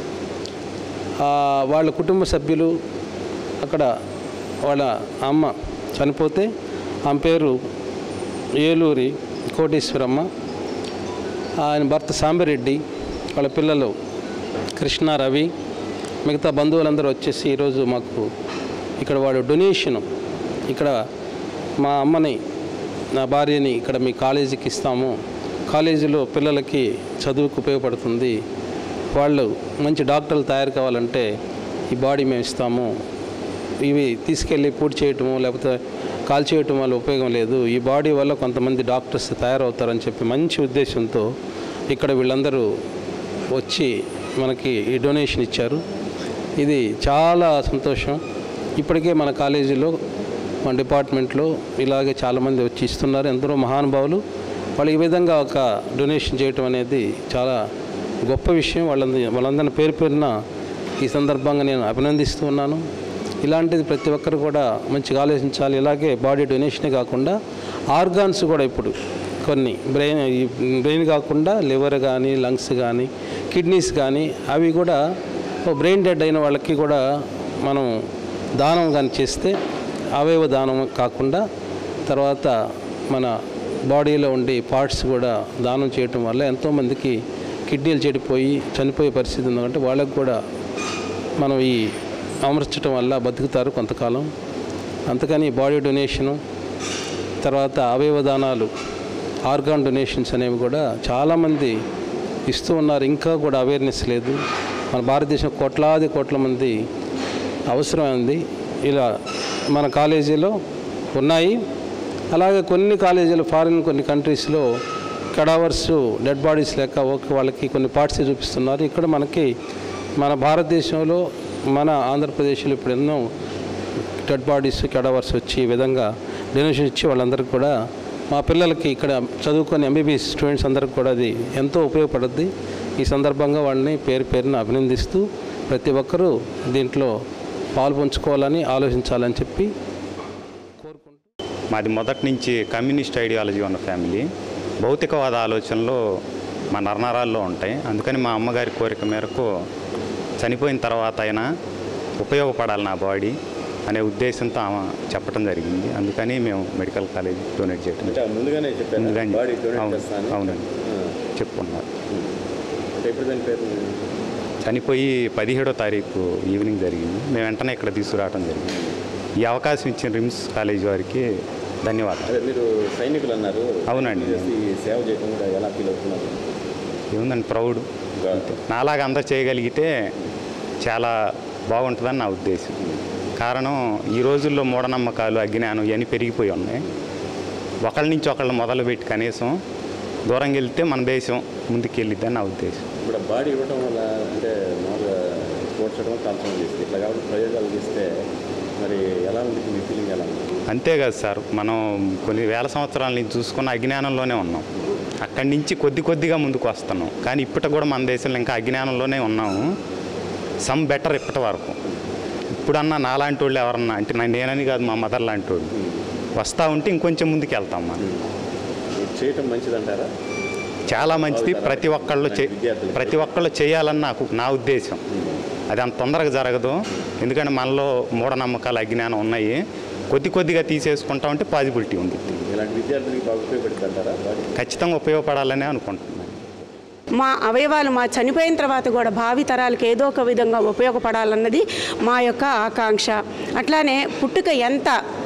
ఆ, వాళ్ళ కుటుంబ సభ్యులు అక్కడ వాళ్ళ అమ్మ చనిపోతే ఆమె పేరు ఏలూరి కోటేశ్వరమ్మ ఆయన భర్త సాంబిరెడ్డి వాళ్ళ పిల్లలు కృష్ణ రవి మిగతా బంధువులందరూ వచ్చేసి ఈరోజు మాకు ఇక్కడ వాడు డొనేషను ఇక్కడ మా అమ్మని నా భార్యని ఇక్కడ మీ కాలేజీకి ఇస్తాము కాలేజీలో పిల్లలకి చదువుకు ఉపయోగపడుతుంది వాళ్ళు మంచి డాక్టర్లు తయారు కావాలంటే ఈ బాడీ మేము ఇస్తాము ఇవి తీసుకెళ్ళి పూర్తి చేయటము లేకపోతే కాల్ చేయటం వల్ల ఉపయోగం లేదు ఈ బాడీ వల్ల కొంతమంది డాక్టర్స్ తయారవుతారని చెప్పి మంచి ఉద్దేశంతో ఇక్కడ వీళ్ళందరూ వచ్చి మనకి ఈ డొనేషన్ ఇచ్చారు ఇది చాలా సంతోషం ఇప్పటికే మన కాలేజీలో మన డిపార్ట్మెంట్లో ఇలాగే చాలామంది వచ్చి ఇస్తున్నారు ఎందరో మహానుభావులు వాళ్ళు ఈ విధంగా ఒక డొనేషన్ చేయటం అనేది చాలా గొప్ప విషయం వాళ్ళందరి వాళ్ళందరిని పేరు పేరున ఈ సందర్భంగా నేను అభినందిస్తూ ఉన్నాను ఇలాంటిది ప్రతి ఒక్కరు కూడా మంచిగా ఆలోచించాలి ఇలాగే బాడీ డొనేషనే కాకుండా ఆర్గాన్స్ కూడా ఇప్పుడు కొన్ని బ్రెయిన్ ఈ బ్రెయిన్ కాకుండా లివర్ కానీ లంగ్స్ కానీ కిడ్నీస్ కానీ అవి కూడా బ్రెయిన్ డెడ్ అయిన వాళ్ళకి కూడా మనం దానం కానీ చేస్తే అవయవ దానం కాకుండా తర్వాత మన బాడీలో ఉండే పార్ట్స్ కూడా దానం చేయటం వల్ల ఎంతోమందికి కిడ్నీలు చెడిపోయి చనిపోయే పరిస్థితి ఉందంటే వాళ్ళకు కూడా మనం ఈ అమర్చడం వల్ల బతుకుతారు కొంతకాలం అందుకని బాడీ డొనేషను తర్వాత అవయవ దానాలు ఆర్గాన్ డొనేషన్స్ అనేవి కూడా చాలామంది ఇస్తూ ఉన్నారు ఇంకా కూడా అవేర్నెస్ లేదు మన భారతదేశం కోట్లాది కోట్ల మంది అవసరమైంది ఇలా మన కాలేజీలో ఉన్నాయి అలాగే కొన్ని కాలేజీలు ఫారిన్ కొన్ని కంట్రీస్లో కడావర్స్ డెడ్ బాడీస్ లెక్క ఒక వాళ్ళకి కొన్ని పార్ట్స్ చూపిస్తున్నారు ఇక్కడ మనకి మన భారతదేశంలో మన ఆంధ్రప్రదేశ్లో ఇప్పుడు ఎన్నో డెడ్ బాడీస్ కెడవర్స్ వచ్చి ఈ విధంగా డొనేషన్ ఇచ్చి వాళ్ళందరికీ కూడా మా పిల్లలకి ఇక్కడ చదువుకొని ఎంబీబీఎస్ స్టూడెంట్స్ అందరికి కూడా అది ఎంతో ఉపయోగపడుద్ది ఈ సందర్భంగా వాళ్ళని పేరు పేరున అభినందిస్తూ ప్రతి ఒక్కరూ దీంట్లో పాలు పంచుకోవాలని ఆలోచించాలని చెప్పి మాది మొదటి నుంచి కమ్యూనిస్ట్ ఐడియాలజీ ఉన్న ఫ్యామిలీ భౌతికవాద ఆలోచనలు మా నరనరాల్లో ఉంటాయి అందుకని మా అమ్మగారి కోరిక మేరకు చనిపోయిన తర్వాత అయినా ఉపయోగపడాలి నా బాడీ అనే ఉద్దేశంతో ఆమె చెప్పడం జరిగింది అందుకని మేము మెడికల్ కాలేజ్ డొనేట్ చేయడం అంటే ముందుగానే చెప్పాను ముందుగానే బాడీ డొనేట్ అవును, చేస్తాను అవునండి చెప్పుకున్నారు అంటే ఎప్పుడు చనిపోయారు చనిపోయి పదిహేడో తారీఖు ఈవినింగ్ జరిగింది మేము వెంటనే ఇక్కడ తీసుకురావడం జరిగింది ఈ అవకాశం ఇచ్చిన రిమ్స్ కాలేజ్ వారికి ధన్యవాదాలు అదే మీరు సైనికులు అన్నారు అవునండి. చేసి సేవ చేయడం కూడా ఎలా ఫీల్ అవుతున్నారు ఏముందండి ప్రౌడ్ అంతే. నాలాగా అందరు చేయగలిగితే చాలా బాగుంటుందని నా ఉద్దేశం కారణం ఈ రోజుల్లో మూఢనమ్మకాలు అజ్ఞానం ఇవన్నీ పెరిగిపోయి ఉన్నాయి ఒకళ్ళ నుంచి ఒకళ్ళు మొదలుపెట్టి కనీసం దూరంగా వెళ్తే మన దేశం ముందుకు వెళ్ళిద్దని నా ఉద్దేశం ఇప్పుడు ఆ బాడీ ఇవ్వడం వల్ల అంటే మామూలుగా పోడ్చడం కాల్చడం చేస్తే ఇట్లా కాబట్టి ప్రయోగాలు చేస్తే మరి ఎలా ఉంది మీ ఫీలింగ్ ఎలా ఉంది అంతే కదా సార్ మనం కొన్ని వేల సంవత్సరాల నుంచి చూసుకున్న అజ్ఞానంలోనే ఉన్నాం అక్కడి నుంచి కొద్ది కొద్దిగా ముందుకు వస్తున్నాం కానీ ఇప్పటికి కూడా మన దేశంలో ఇంకా అజ్ఞానంలోనే ఉన్నాము సమ్ బెటర్ ఇప్పటి వరకు ఇప్పుడన్నా నాలాంటి వాళ్ళు ఎవరన్నా అంటే నా- నేనని కాదు మా మదర్ లాంటి వాళ్ళు వస్తూ ఉంటే ఇంకొంచెం ముందుకు వెళ్తాం మనం ఇది చేయటం మంచిదంటారా చాలా మంచిది ప్రతి ఒక్కళ్ళు చే విద్యార్థులు. ప్రతి ఒక్కళ్ళు చేయాలని నాకు నా ఉద్దేశం అది అంత తొందరగా జరగదు ఎందుకంటే మనలో మూఢనమ్మకాలు అజ్ఞానం ఉన్నాయి కొద్ది కొద్దిగా తీసేసుకుంటా ఉంటే పాజిబిలిటీ ఉంది ఇలాంటి విద్యార్థులకి బాగా ఉపయోగపడుతుంది అంటారా బాడీ ఖచ్చితంగా ఉపయోగపడాలనే అనుకుంటున్నాను మా అవయవాలు మా చనిపోయిన తర్వాత కూడా భావి తరాలకు ఏదో ఒక విధంగా ఉపయోగపడాలన్నది మా యొక్క ఆకాంక్ష అట్లానే పుట్టుక ఎంత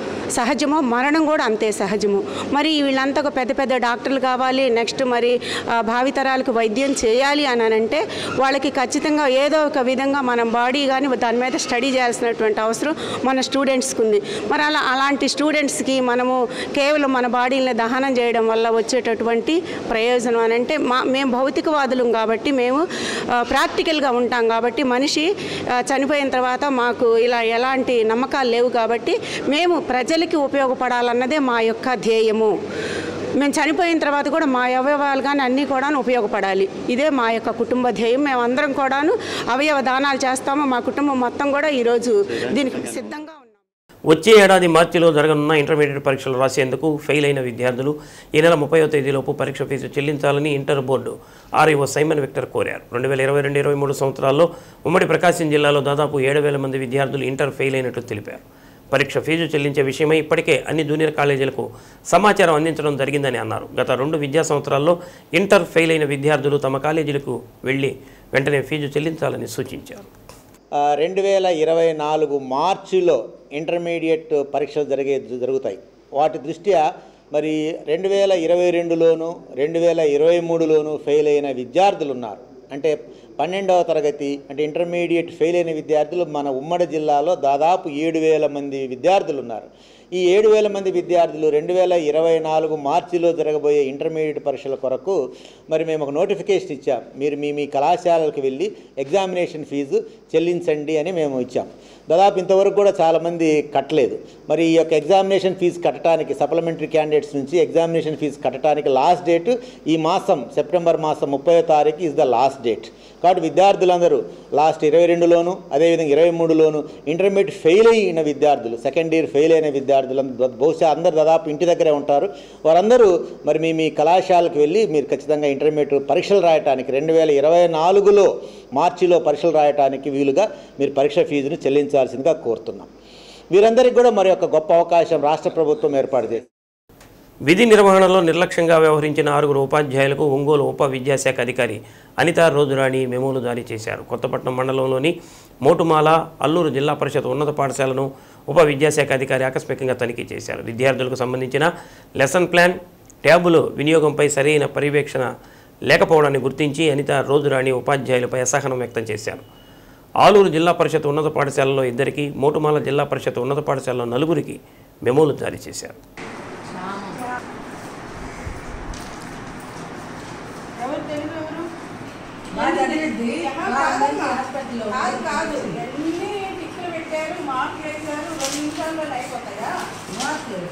సహజమో మరణం కూడా అంతే సహజము మరి వీళ్ళంతా ఒక పెద్ద పెద్ద డాక్టర్లు కావాలి నెక్స్ట్ మరి ఆ, భావితరాలకు వైద్యం చేయాలి అని అంటే వాళ్ళకి ఖచ్చితంగా ఏదో ఒక విధంగా మనం బాడీ కానీ దాని మీద స్టడీ చేయాల్సినటువంటి అవసరం మన స్టూడెంట్స్కి ఉంది మరి అలా అలాంటి స్టూడెంట్స్కి మనము కేవలం మన బాడీని దహనం చేయడం వల్ల వచ్చేటటువంటి ప్రయోజనం అని అంటే మా మేము భౌతికవాదులం కాబట్టి మేము ఆ, ప్రాక్టికల్గా ఉంటాం కాబట్టి మనిషి ఆ, చనిపోయిన తర్వాత మాకు ఇలా ఎలాంటి నమ్మకాలు లేవు కాబట్టి మేము ప్రజలకి ఉపయోగపడాలన్నదే మా యొక్క ధ్యేయము మేము చనిపోయిన తర్వాత కూడా మా అవయవాలు కానీ అన్నీ కూడా ఉపయోగపడాలి ఇదే మా యొక్క కుటుంబ ధ్యేయం మేమందరం కూడాను అవయవ దానాలు చేస్తాము మా కుటుంబం మొత్తం కూడా ఈరోజు దీనికి సిద్ధంగా ఉన్నాం వచ్చే ఏడాది మార్చిలో జరగనున్న ఇంటర్మీడియట్ పరీక్షలు రాసేందుకు ఫెయిల్ అయిన విద్యార్థులు ఈ నెల ముప్పైవ తేదీలోపు పరీక్ష ఫీజు చెల్లించాలని inter board REO Simon Victor కోరారు రెండు వేల ఇరవై రెండు ఇరవై మూడు సంవత్సరాల్లో ఉమ్మడి ప్రకాశం జిల్లాలో దాదాపు ఏడు వేల మంది విద్యార్థులు ఇంటర్ ఫెయిల్ అయినట్లు తెలిపారు పరీక్ష ఫీజు చెల్లించే విషయమై ఇప్పటికే అన్ని జూనియర్ కాలేజీలకు సమాచారం అందించడం జరిగిందని అన్నారు గత రెండు విద్యా సంవత్సరాల్లో ఇంటర్ ఫెయిల్ అయిన విద్యార్థులు తమ కాలేజీలకు వెళ్లి వెంటనే ఫీజు చెల్లించాలని సూచించారు రెండు వేల ఇరవై నాలుగు మార్చిలో ఇంటర్మీడియట్ పరీక్షలు జరిగే జరుగుతాయి వాటి దృష్ట్యా మరి రెండు వేల ఇరవై రెండులోను రెండు వేల ఇరవై మూడులోను ఫెయిల్ అయిన విద్యార్థులు ఉన్నారు అంటే పన్నెండవ తరగతి అంటే ఇంటర్మీడియట్ ఫెయిల్ అయిన విద్యార్థులు మన ఉమ్మడి జిల్లాలో దాదాపు ఏడు వేల మంది విద్యార్థులు ఉన్నారు ఈ ఏడు వేల మంది విద్యార్థులు రెండు వేల ఇరవై నాలుగు మార్చిలో జరగబోయే ఇంటర్మీడియట్ పరీక్షల కొరకు మరి మేము ఒక నోటిఫికేషన్ ఇచ్చాం మీరు మీ మీ కళాశాలలకు వెళ్ళి ఎగ్జామినేషన్ ఫీజు చెల్లించండి అని మేము ఇచ్చాం దాదాపు ఇంతవరకు కూడా చాలామంది కట్టలేదు మరి ఈ యొక్క ఎగ్జామినేషన్ ఫీజు కట్టడానికి సప్లిమెంటరీ క్యాండిడేట్స్ నుంచి ఎగ్జామినేషన్ ఫీజు కట్టడానికి లాస్ట్ డేట్ ఈ మాసం సెప్టెంబర్ మాసం ముప్పై తారీఖు ఇస్ ద లాస్ట్ డేట్ కాబట్టి విద్యార్థులందరూ లాస్ట్ ఇరవై రెండులోను అదేవిధంగా ఇరవై మూడులోను ఇంటర్మీడియట్ ఫెయిల్ అయిన విద్యార్థులు సెకండ్ ఇయర్ ఫెయిల్ అయిన విద్యార్థులు బహుశా అందరు దాదాపు ఇంటి దగ్గరే ఉంటారు వారందరూ మరి మీ మీ కళాశాలకు వెళ్ళి మీరు ఖచ్చితంగా ఇంటర్మీడియట్ పరీక్షలు రాయటానికి రెండు వేల ఇరవై నాలుగులో మార్చిలో పరీక్షలు రాయటానికి వీలుగా మీరు పరీక్ష ఫీజును చెల్లించాల్సిందిగా కోరుతున్నాం వీరందరికీ కూడా మరి ఒక గొప్ప అవకాశం రాష్ట్ర ప్రభుత్వం ఏర్పాటు చేసింది విధి నిర్వహణలో నిర్లక్ష్యంగా వ్యవహరించిన ఆరుగురు ఉపాధ్యాయులకు ఒంగోలు ఉప విద్యాశాఖ అధికారి అనితా రోజురాణి మెమోలు జారీ చేశారు కొత్తపట్నం మండలంలోని మోటుమాల అల్లూరు జిల్లా పరిషత్ ఉన్నత పాఠశాలను ఉప విద్యాశాఖ అధికారి ఆకస్మికంగా తనిఖీ చేశారు విద్యార్థులకు సంబంధించిన లెసన్ ప్లాన్ ట్యాబులు వినియోగంపై సరైన పర్యవేక్షణ లేకపోవడాన్ని గుర్తించి అనిత రోజురాణి ఉపాధ్యాయులపై అసహనం వ్యక్తం చేశారు ఆలూరు జిల్లా పరిషత్ ఉన్నత పాఠశాలలో ఇద్దరికి మోటుమాల జిల్లా పరిషత్ ఉన్నత పాఠశాలలో నలుగురికి మెమోలు జారీ చేశారు కాదు కాదు ఎన్ని టిక్లు పెట్టారు మార్కులు వేశారు రెండు నిమిషాల్లో అయిపోతాయా మార్కులు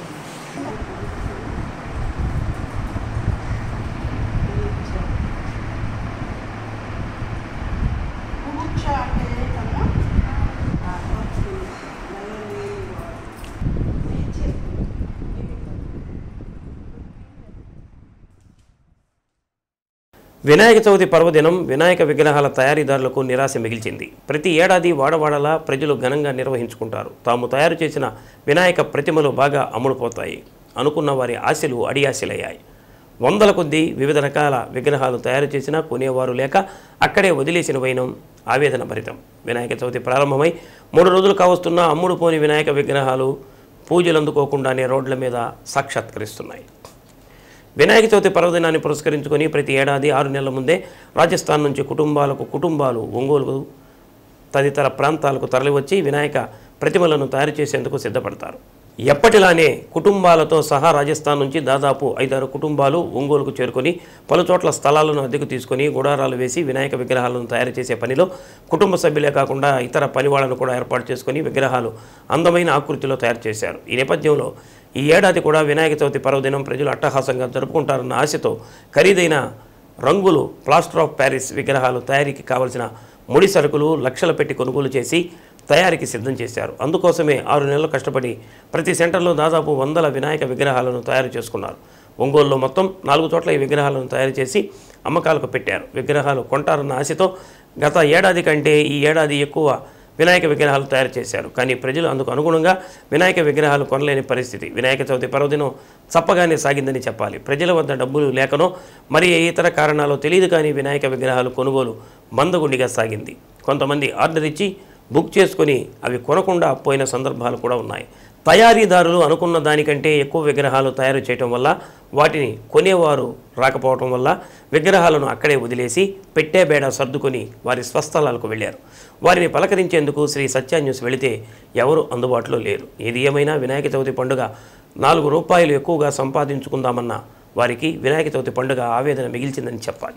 ముముక్ష అంటే ఏంటమ్మా? వినాయక చవితి పర్వదినం వినాయక విగ్రహాల తయారీదారులకు నిరాశ మిగిల్చింది ప్రతి ఏడాది వాడవాడలా ప్రజలు ఘనంగా నిర్వహించుకుంటారు తాము తయారు చేసిన వినాయక ప్రతిమలు బాగా అమ్ముడుపోతాయి అనుకున్న వారి ఆశలు అడియాశలయ్యాయి వందల కొద్దీ వివిధ రకాల విగ్రహాలు తయారు చేసినా కొనేవారు లేక అక్కడే వదిలేసిన వైనం ఆవేదన భరితం వినాయక చవితి ప్రారంభమై మూడు రోజులు కావస్తున్న అమ్ముడు పోని వినాయక విగ్రహాలు పూజలు అందుకోకుండానే రోడ్ల మీద సాక్షాత్కరిస్తున్నాయి వినాయక చవితి పర్వదినాన్ని పురస్కరించుకొని ప్రతి ఏడాది ఆరు నెలల ముందే రాజస్థాన్ నుంచి కుటుంబాలకు కుటుంబాలు ఒంగోలు తదితర ప్రాంతాలకు తరలివచ్చి వినాయక ప్రతిమలను తయారు చేసేందుకు సిద్ధపడతారు ఎప్పటిలానే కుటుంబాలతో సహా రాజస్థాన్ నుంచి దాదాపు ఐదారు కుటుంబాలు ఒంగోలుకు చేరుకొని పలు చోట్ల స్థలాలను అద్దెకు తీసుకొని గుడారాలు వేసి వినాయక విగ్రహాలను తయారు చేసే పనిలో కుటుంబ సభ్యులే కాకుండా ఇతర పనివాళ్లను కూడా ఏర్పాటు చేసుకొని విగ్రహాలు అందమైన ఆకృతిలో తయారు చేశారు ఈ నేపథ్యంలో ఈ ఏడాది కూడా వినాయక చవితి పర్వదినం ప్రజలు అట్టహాసంగా జరుపుకుంటారన్న ఆశతో ఖరీదైన రంగులు ప్లాస్టర్ ఆఫ్ ప్యారిస్ విగ్రహాలు తయారీకి కావలసిన ముడి సరుకులు లక్షలు పెట్టి కొనుగోలు చేసి తయారీకి సిద్ధం చేశారు అందుకోసమే ఆరు నెలలు కష్టపడి ప్రతి సెంటర్లో దాదాపు వందల వినాయక విగ్రహాలను తయారు చేసుకున్నారు ఒంగోలులో మొత్తం నాలుగు చోట్ల ఈ విగ్రహాలను తయారు చేసి అమ్మకాలకు పెట్టారు విగ్రహాలు కొంటారన్న ఆశతో గత ఏడాది కంటే ఈ ఏడాది ఎక్కువ వినాయక విగ్రహాలు తయారు చేశారు కానీ ప్రజలు అందుకు అనుగుణంగా వినాయక విగ్రహాలు కొనలేని పరిస్థితి వినాయక చవితి పర్వదినం చప్పగానే సాగిందని చెప్పాలి ప్రజల వద్ద డబ్బులు లేకనో మరి ఏ ఇతర కారణాలు తెలియదు కానీ వినాయక విగ్రహాలు కొనుగోలు మందగుండిగా సాగింది కొంతమంది ఆర్డర్ ఇచ్చి బుక్ చేసుకొని అవి కొనకుండా పోయిన సందర్భాలు కూడా ఉన్నాయి తయారీదారులు అనుకున్న దానికంటే ఎక్కువ విగ్రహాలు తయారు చేయటం వల్ల వాటిని కొనేవారు రాకపోవటం వల్ల విగ్రహాలను అక్కడే వదిలేసి పెట్టే బేడ సర్దుకొని వారి స్వస్థలాలకు వెళ్ళారు వారిని పలకరించేందుకు శ్రీ సత్య న్యూస్ వెళితే ఎవరు అందుబాటులో లేరు ఏది ఏమైనా వినాయక చవితి పండుగ నాలుగు రూపాయలు ఎక్కువగా సంపాదించుకుందామన్న వారికి వినాయక చవితి పండుగ ఆవేదన మిగిల్చిందని చెప్పాలి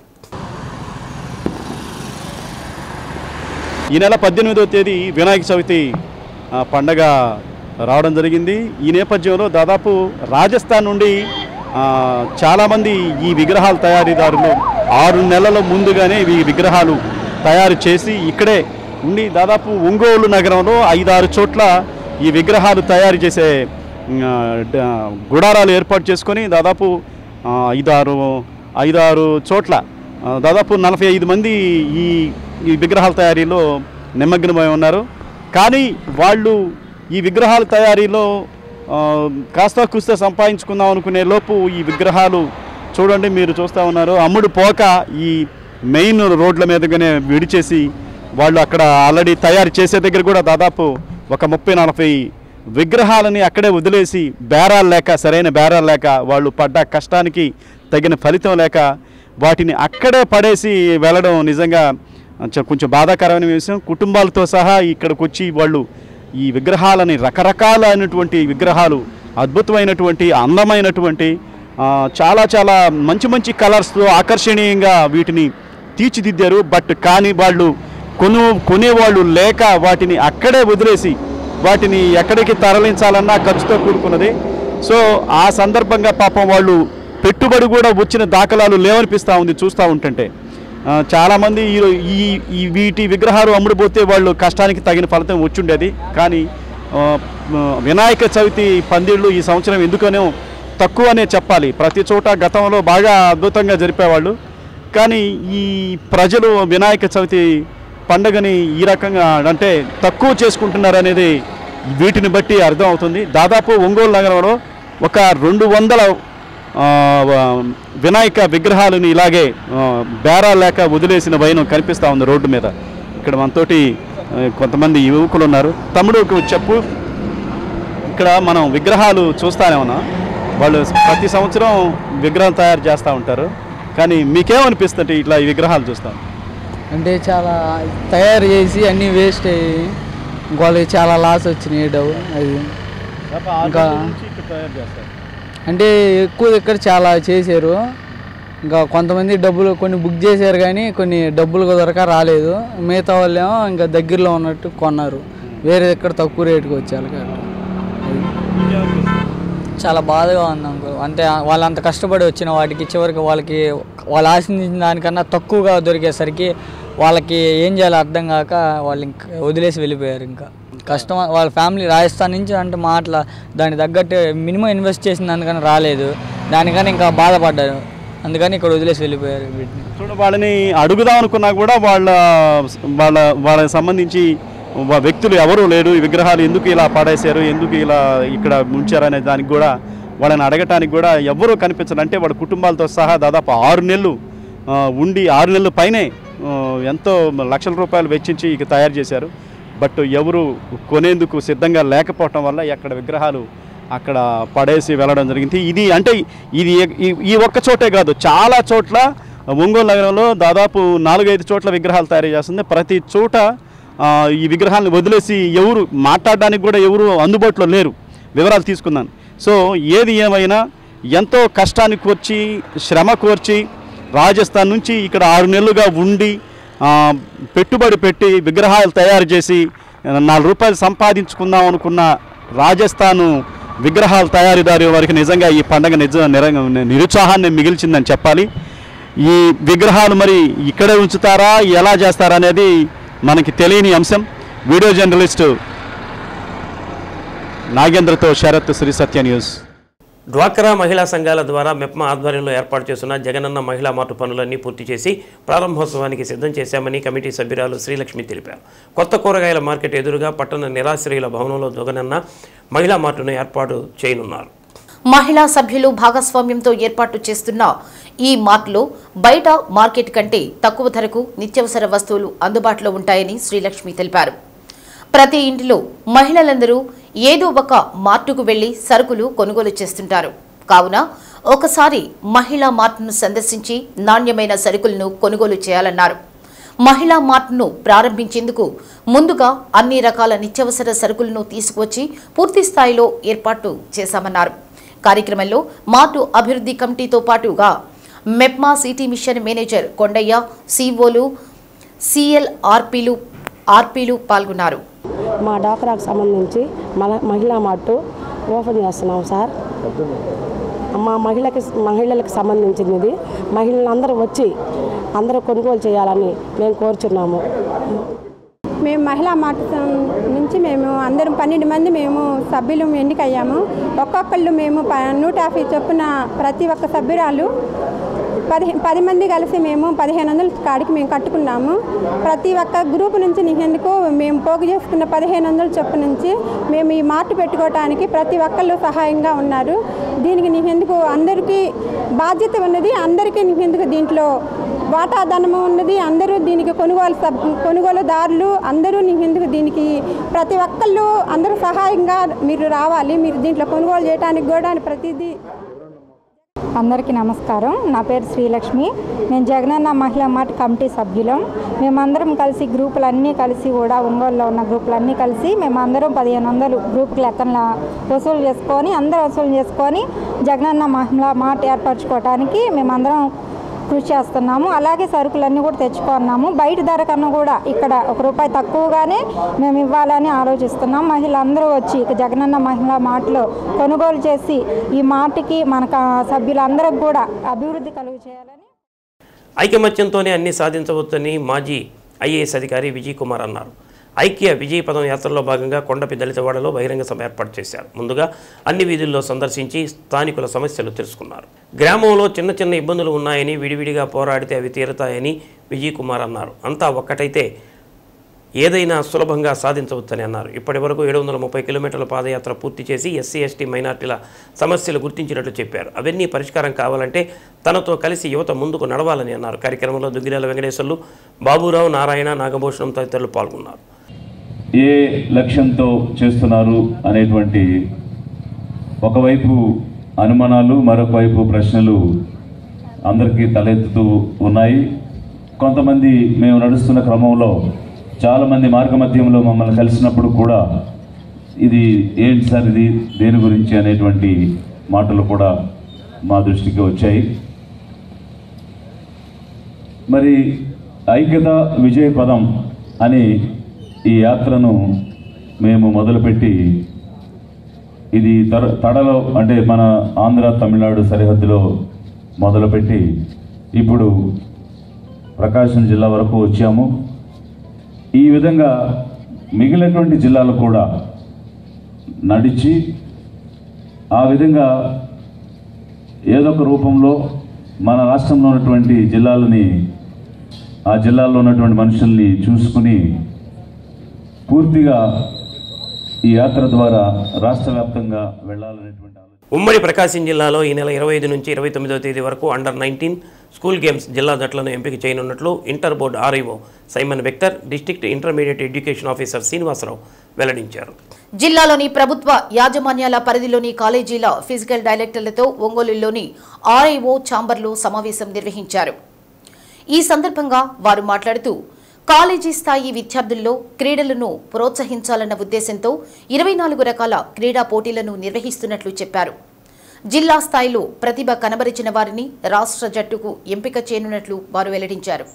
ఈ నెల పద్దెనిమిదవ తేదీ వినాయక చవితి ఆ, పండగ రావడం జరిగింది ఈ నేపథ్యంలో దాదాపు రాజస్థాన్ నుండి ఆ, చాలామంది ఈ విగ్రహాల తయారీదారులు ఆరు నెలల ముందుగానే ఈ విగ్రహాలు తయారు చేసి ఇక్కడే ఉండి దాదాపు ఒంగోలు నగరంలో ఐదారు చోట్ల ఈ విగ్రహాలు తయారు చేసే ఆ, డ- గుడారాలు ఏర్పాటు చేసుకొని దాదాపు ఆ, ఐదారు ఐదారు చోట్ల ఆ, దాదాపు నలభై ఐదు మంది ఈ ఈ విగ్రహాల తయారీలో నిమగ్నమై ఉన్నారు కానీ వాళ్ళు ఈ విగ్రహాల తయారీలో ఆ, కాస్త కూస్త సంపాదించుకుందాం అనుకునే లోపు ఈ విగ్రహాలు చూడండి మీరు చూస్తూ ఉన్నారు అమ్ముడు పోక ఈ మెయిన్ రోడ్ల మీదగానే విడిచేసి వాళ్ళు అక్కడ ఆల్రెడీ తయారు చేసే దగ్గర కూడా దాదాపు ఒక ముప్పై నలభై విగ్రహాలని అక్కడే వదిలేసి బేరాలు లేక సరైన బేరాలు లేక వాళ్ళు పడ్డ కష్టానికి తగిన ఫలితం లేక వాటిని అక్కడే పడేసి వెళ్ళడం నిజంగా చ- కొంచెం బాధాకరమైన విషయం కుటుంబాలతో సహా ఇక్కడికి వచ్చి వాళ్ళు ఈ విగ్రహాలని రకరకాలైనటువంటి విగ్రహాలు అద్భుతమైనటువంటి అందమైనటువంటి ఆ, చాలా చాలా మంచి మంచి కలర్స్తో ఆకర్షణీయంగా వీటిని తీర్చిదిద్దారు బట్ కానీ వాళ్ళు కొను కొనేవాళ్ళు లేక వాటిని అక్కడే వదిలేసి వాటిని ఎక్కడికి తరలించాలన్నా ఖర్చుతో కూడుకున్నది సో ఆ సందర్భంగా పాపం వాళ్ళు పెట్టుబడి కూడా వచ్చిన దాఖలాలు లేవనిపిస్తూ ఉంది చూస్తూ ఉంటుంటే ఆ, చాలామంది ఈ ఈ ఈ వీటి విగ్రహాలు అమ్ముడుపోతే వాళ్ళు కష్టానికి తగిన ఫలితం వచ్చుండేది కానీ ఆ, ఆ, వినాయక చవితి పందిళ్ళు ఈ సంవత్సరం ఎందుకనో తక్కువనే చెప్పాలి ప్రతి చోట గతంలో బాగా అద్భుతంగా జరిపేవాళ్ళు కానీ ఈ ప్రజలు వినాయక చవితి పండుగని ఈ రకంగా అంటే తక్కువ చేసుకుంటున్నారు అనేది వీటిని బట్టి అర్థం అవుతుంది దాదాపు ఒంగోలు నగరంలో ఒక రెండు వందల ఆ, వ- వినాయక విగ్రహాలను ఇలాగే ఆ, బేరాలు లేక వదిలేసిన వైనం కనిపిస్తూ ఉంది రోడ్డు మీద ఇక్కడ మనతోటి ఆ, కొంతమంది యువకులు ఉన్నారు తమ్ముడు ఒక చెప్పు ఇక్కడ మనం విగ్రహాలు చూస్తానే ఉన్నాం వాళ్ళు ప్రతి సంవత్సరం విగ్రహం తయారు చేస్తూ ఉంటారు కానీ మీకేమనిపిస్తుంది ఇట్లా ఈ విగ్రహాలు చూస్తాం అంటే చాలా తయారు చేసి అన్నీ వేస్ట్ అయ్యి వాళ్ళకి చాలా లాస్ వచ్చినాయి డబ్బు అది ఇంకా అంటే ఎక్కువ దగ్గర చాలా చేశారు ఇంకా కొంతమంది డబ్బులు కొన్ని బుక్ చేశారు కానీ కొన్ని డబ్బులు దొరక రాలేదు మిగతా వాళ్ళేమో ఇంకా దగ్గరలో ఉన్నట్టు కొన్నారు వేరే దగ్గర తక్కువ రేటుకి వచ్చారు కాబట్టి చాలా బాధగా ఉంది అంకుల్ అంటే వాళ్ళు అంత కష్టపడి వచ్చిన వాటికి చివరికి వాళ్ళకి వాళ్ళు ఆశించిన దానికన్నా తక్కువగా దొరికేసరికి వాళ్ళకి ఏం చేయాలో అర్థం కాక వాళ్ళు ఇంకా వదిలేసి వెళ్ళిపోయారు ఇంకా కష్టం వాళ్ళ ఫ్యామిలీ రాజస్థాన్ నుంచి అంటే మాటల దానికి తగ్గట్టు మినిమం ఇన్వెస్ట్ చేసిన దానికన్నా రాలేదు దానికని ఇంకా బాధపడ్డారు అందుకని ఇక్కడ వదిలేసి వెళ్ళిపోయారు వీటిని చూడ వాళ్ళని అడుగుదాం అనుకున్నా కూడా వాళ్ళ వాళ్ళ వాళ్ళకి సంబంధించి వా- వ్యక్తులు ఎవరూ లేరు ఈ విగ్రహాలు ఎందుకు ఇలా పడేశారు ఎందుకు ఇలా ఇక్కడ ఉంచారు అనే దానికి కూడా వాళ్ళని అడగటానికి కూడా ఎవ్వరూ కనిపించరు అంటే వాళ్ళ కుటుంబాలతో సహా దాదాపు ఆరు నెలలు ఆ, ఉండి ఆరు నెలల పైనే ఆ, ఎంతో లక్షల రూపాయలు వెచ్చించి ఇక తయారు చేశారు బట్ ఎవరు కొనేందుకు సిద్ధంగా లేకపోవటం వల్ల ఎక్కడ విగ్రహాలు అక్కడ పడేసి వెళ్ళడం జరిగింది ఇది అంటే ఇది ఈ- ఈ ఒక్క చోటే కాదు చాలా చోట్ల ఒంగోలు నగరంలో దాదాపు నాలుగైదు చోట్ల విగ్రహాలు తయారు చేస్తుంది ప్రతి చోట ఆ, ఈ విగ్రహాలను వదిలేసి ఎవరు మాట్లాడడానికి కూడా ఎవరు అందుబాటులో లేరు వివరాలు తీసుకున్నాను సో ఏది ఏమైనా ఎంతో కష్టాన్ని కోర్చి శ్రమ కోర్చి రాజస్థాన్ నుంచి ఇక్కడ ఆరు నెలలుగా ఉండి ఆ, పెట్టుబడి పెట్టి విగ్రహాలు తయారు చేసి నాలుగు రూపాయలు సంపాదించుకుందాం అనుకున్న రాజస్థాను విగ్రహాల తయారీదారు వారికి నిజంగా ఈ పండగ నిజ నిర- నిరుత్సాహాన్ని మిగిల్చిందని చెప్పాలి ఈ విగ్రహాలు మరి ఇక్కడే ఉంచుతారా ఎలా చేస్తారా అనేది మనకి తెలియని అంశం వీడియో జర్నలిస్టు నాగేంద్రతో శరత్ శ్రీ సత్య న్యూస్ డ్వాక్రా మహిళా సంఘాల ద్వారా మెప్మా ఆధ్వర్యంలో ఏర్పాటు చేస్తున్న జగనన్న మహిళా మార్టు పనులన్నీ పూర్తి చేసి ప్రారంభోత్సవానికి సిద్ధం చేశామని కమిటీ సభ్యురాలు శ్రీలక్ష్మి తెలిపారు కొత్త కూరగాయల మార్కెట్ ఎదురుగా పట్టణ నిరాశ్రయుల భవనంలో జగనన్న మహిళా మార్టును ఏర్పాటు చేయనున్నారు మహిళా సభ్యులు భాగస్వామ్యంతో ఏర్పాటు చేస్తున్న ఈ మార్ట్లో బయట మార్కెట్ కంటే తక్కువ ధరకు నిత్యావసర వస్తువులు అందుబాటులో ఉంటాయని శ్రీలక్ష్మి తెలిపారు ప్రతి ఇంటిలో మహిళలందరూ ఏదో ఒక మార్టుకు వెళ్లి సరుకులు కొనుగోలు చేస్తుంటారు కావున ఒకసారి మహిళా మార్ట్ను సందర్శించి నాణ్యమైన సరుకులను కొనుగోలు చేయాలన్నారు మహిళా మార్ట్ను ప్రారంభించేందుకు ముందుగా అన్ని రకాల నిత్యావసర సరుకులను తీసుకువచ్చి పూర్తి స్థాయిలో ఏర్పాటు చేశామన్నారు కార్యక్రమంలో మార్టు అభివృద్ధి కమిటీతో పాటుగా MEPMA city mission manager Kondaiah సిఓలు సిఎల్ ఆర్పీలు ఆర్పీలు పాల్గొన్నారు మా డాక్రాకు సంబంధించి మన మహిళా మార్టు ఓపెన్ చేస్తున్నాం సార్ మా మహిళకి మహిళలకు సంబంధించింది ఇది మహిళలందరూ వచ్చి అందరూ కొనుగోలు చేయాలని మేము కోరుచున్నాము మేము మహిళా మార్ట్ నుంచి మేము అందరం పన్నెండు మంది మేము సభ్యులు ఎన్నికయ్యాము ఒక్కొక్కళ్ళు మేము ప నూట యాభై చొప్పున ప్రతి ఒక్క సభ్యురాలు పదిహే పది మంది కలిసి మేము పదిహేను వందల కాడికి మేము కట్టుకున్నాము ప్రతి ఒక్క గ్రూప్ నుంచి నీకెందుకు మేము పోగు చేసుకున్న పదిహేను వందల చొప్పు నుంచి మేము ఈ మార్ట్ పెట్టుకోవటానికి ప్రతి ఒక్కళ్ళు సహాయంగా ఉన్నారు దీనికి నీకెందుకు అందరికీ బాధ్యత ఉన్నది అందరికీ నీకెందుకు దీంట్లో వాటాధనము ఉన్నది అందరూ దీనికి కొనుగోలు సబ్ కొనుగోలుదారులు అందరూ నీకెందుకు దీనికి ప్రతి ఒక్కళ్ళు అందరూ సహాయంగా మీరు రావాలి మీరు దీంట్లో కొనుగోలు చేయడానికి కూడా ప్రతిదీ అందరికీ నమస్కారం నా పేరు శ్రీలక్ష్మి నేను జగనన్న మహిళా మార్ట్ కమిటీ సభ్యులం మేమందరం కలిసి గ్రూపులన్నీ కలిసి కూడా ఒంగోలులో ఉన్న గ్రూపులన్నీ కలిసి మేమందరం పదిహేను వందలు గ్రూప్ లెక్కన వసూలు చేసుకొని అందరూ వసూలు చేసుకొని జగనన్న మహిళా మార్ట్ ఏర్పరచుకోవడానికి మేమందరం కృషి చేస్తున్నాము అలాగే సరుకులన్నీ కూడా తెచ్చుకున్నాము బయట ధర కన్నా కూడా ఇక్కడ ఒక రూపాయి తక్కువగానే మేము ఇవ్వాలని ఆలోచిస్తున్నాం మహిళలందరూ వచ్చి ఇక జగనన్న మహిళా మార్ట్లో కొనుగోలు చేసి ఈ మార్ట్కి మన క- సభ్యులందరికి కూడా అభివృద్ధి కలుగు చేయాలని ఐకమత్యంతోనే అన్ని సాధించవచ్చని మాజీ ఐఏఎస్ అధికారి విజయ్ కుమార్ అన్నారు ఐక్య విజయ పదం యాత్రలో భాగంగా కొండపి దళితవాడలో బహిరంగ సభ ఏర్పాటు చేశారు ముందుగా అన్ని వీధుల్లో సందర్శించి స్థానికుల సమస్యలు తెలుసుకున్నారు గ్రామంలో చిన్న చిన్న ఇబ్బందులు ఉన్నాయని విడివిడిగా పోరాడితే అవి తీరతాయని విజయ్ కుమార్ అన్నారు అంతా ఒక్కటైతే ఏదైనా సులభంగా సాధించవచ్చని అన్నారు ఇప్పటి వరకు ఏడు వందల ముప్పై కిలోమీటర్ల పాదయాత్ర పూర్తి చేసి ఎస్సీ ఎస్టీ మైనార్టీల సమస్యలు గుర్తించినట్లు చెప్పారు అవన్నీ పరిష్కారం కావాలంటే తనతో కలిసి యువత ముందుకు నడవాలని అన్నారు కార్యక్రమంలో దుగ్గిరాల వెంకటేశ్వర్లు బాబురావు నారాయణ నాగభూషణం తదితరులు పాల్గొన్నారు ఏ లక్ష్యంతో చేస్తున్నారు అనేటువంటి ఒకవైపు అనుమానాలు మరొక వైపు ప్రశ్నలు అందరికీ తలెత్తుతూ ఉన్నాయి కొంతమంది మేము నడుస్తున్న క్రమంలో చాలామంది మార్గమధ్యంలో మమ్మల్ని కలిసినప్పుడు కూడా ఇది ఏంటి సార్ ఇది దేని గురించి అనేటువంటి మాటలు కూడా మా దృష్టికి వచ్చాయి మరి ఐక్యత విజయ పదం అని ఈ యాత్రను మేము మొదలుపెట్టి ఇది తర తడలో అంటే మన ఆంధ్ర తమిళనాడు సరిహద్దులో మొదలుపెట్టి ఇప్పుడు ప్రకాశం జిల్లా వరకు వచ్చాము ఈ విధంగా మిగిలినటువంటి జిల్లాలు కూడా నడిచి ఆ విధంగా ఏదో ఒక రూపంలో మన రాష్ట్రంలో ఉన్నటువంటి జిల్లాలని ఆ జిల్లాల్లో ఉన్నటువంటి మనుషుల్ని చూసుకుని పూర్తిగా ఈ యాత్ర ద్వారా రాష్ట్ర వ్యాప్తంగా వెళ్ళాలనేటువంటి ఆలోచన ఉమ్మడి ప్రకాశం జిల్లాలో ఈ నెల ఇరవై ఐదు నుంచి ఇరవై తొమ్మిదవ తేదీ వరకు అండర్ నైన్టీన్ స్కూల్ గేమ్స్ జిల్లా జట్లను ఎంపిక చేయనున్నట్లు inter board RIO Simon Victor district intermediate education officer Srinivasarao వెల్లడించారు జిల్లాలోని ప్రభుత్వ యాజమాన్యాల పరిధిలోని కాలేజీల ఫిజికల్ డైరెక్టర్లతో ఒంగోలులోని ఆర్ఐఓ ఛాంబర్లో సమావేశం నిర్వహించారు ఈ సందర్భంగా వారు మాట్లాడుతూ కాలేజీ స్థాయి విద్యార్థుల్లో క్రీడలను ప్రోత్సహించాలన్న ఉద్దేశంతో ఇరవై నాలుగు రకాల క్రీడా పోటీలను నిర్వహిస్తున్నట్లు చెప్పారు జిల్లా స్థాయిలో ప్రతిభ కనబరిచిన వారిని రాష్ట్ర జట్టుకు ఎంపిక చేయనున్నట్లు వారు వెల్లడించారు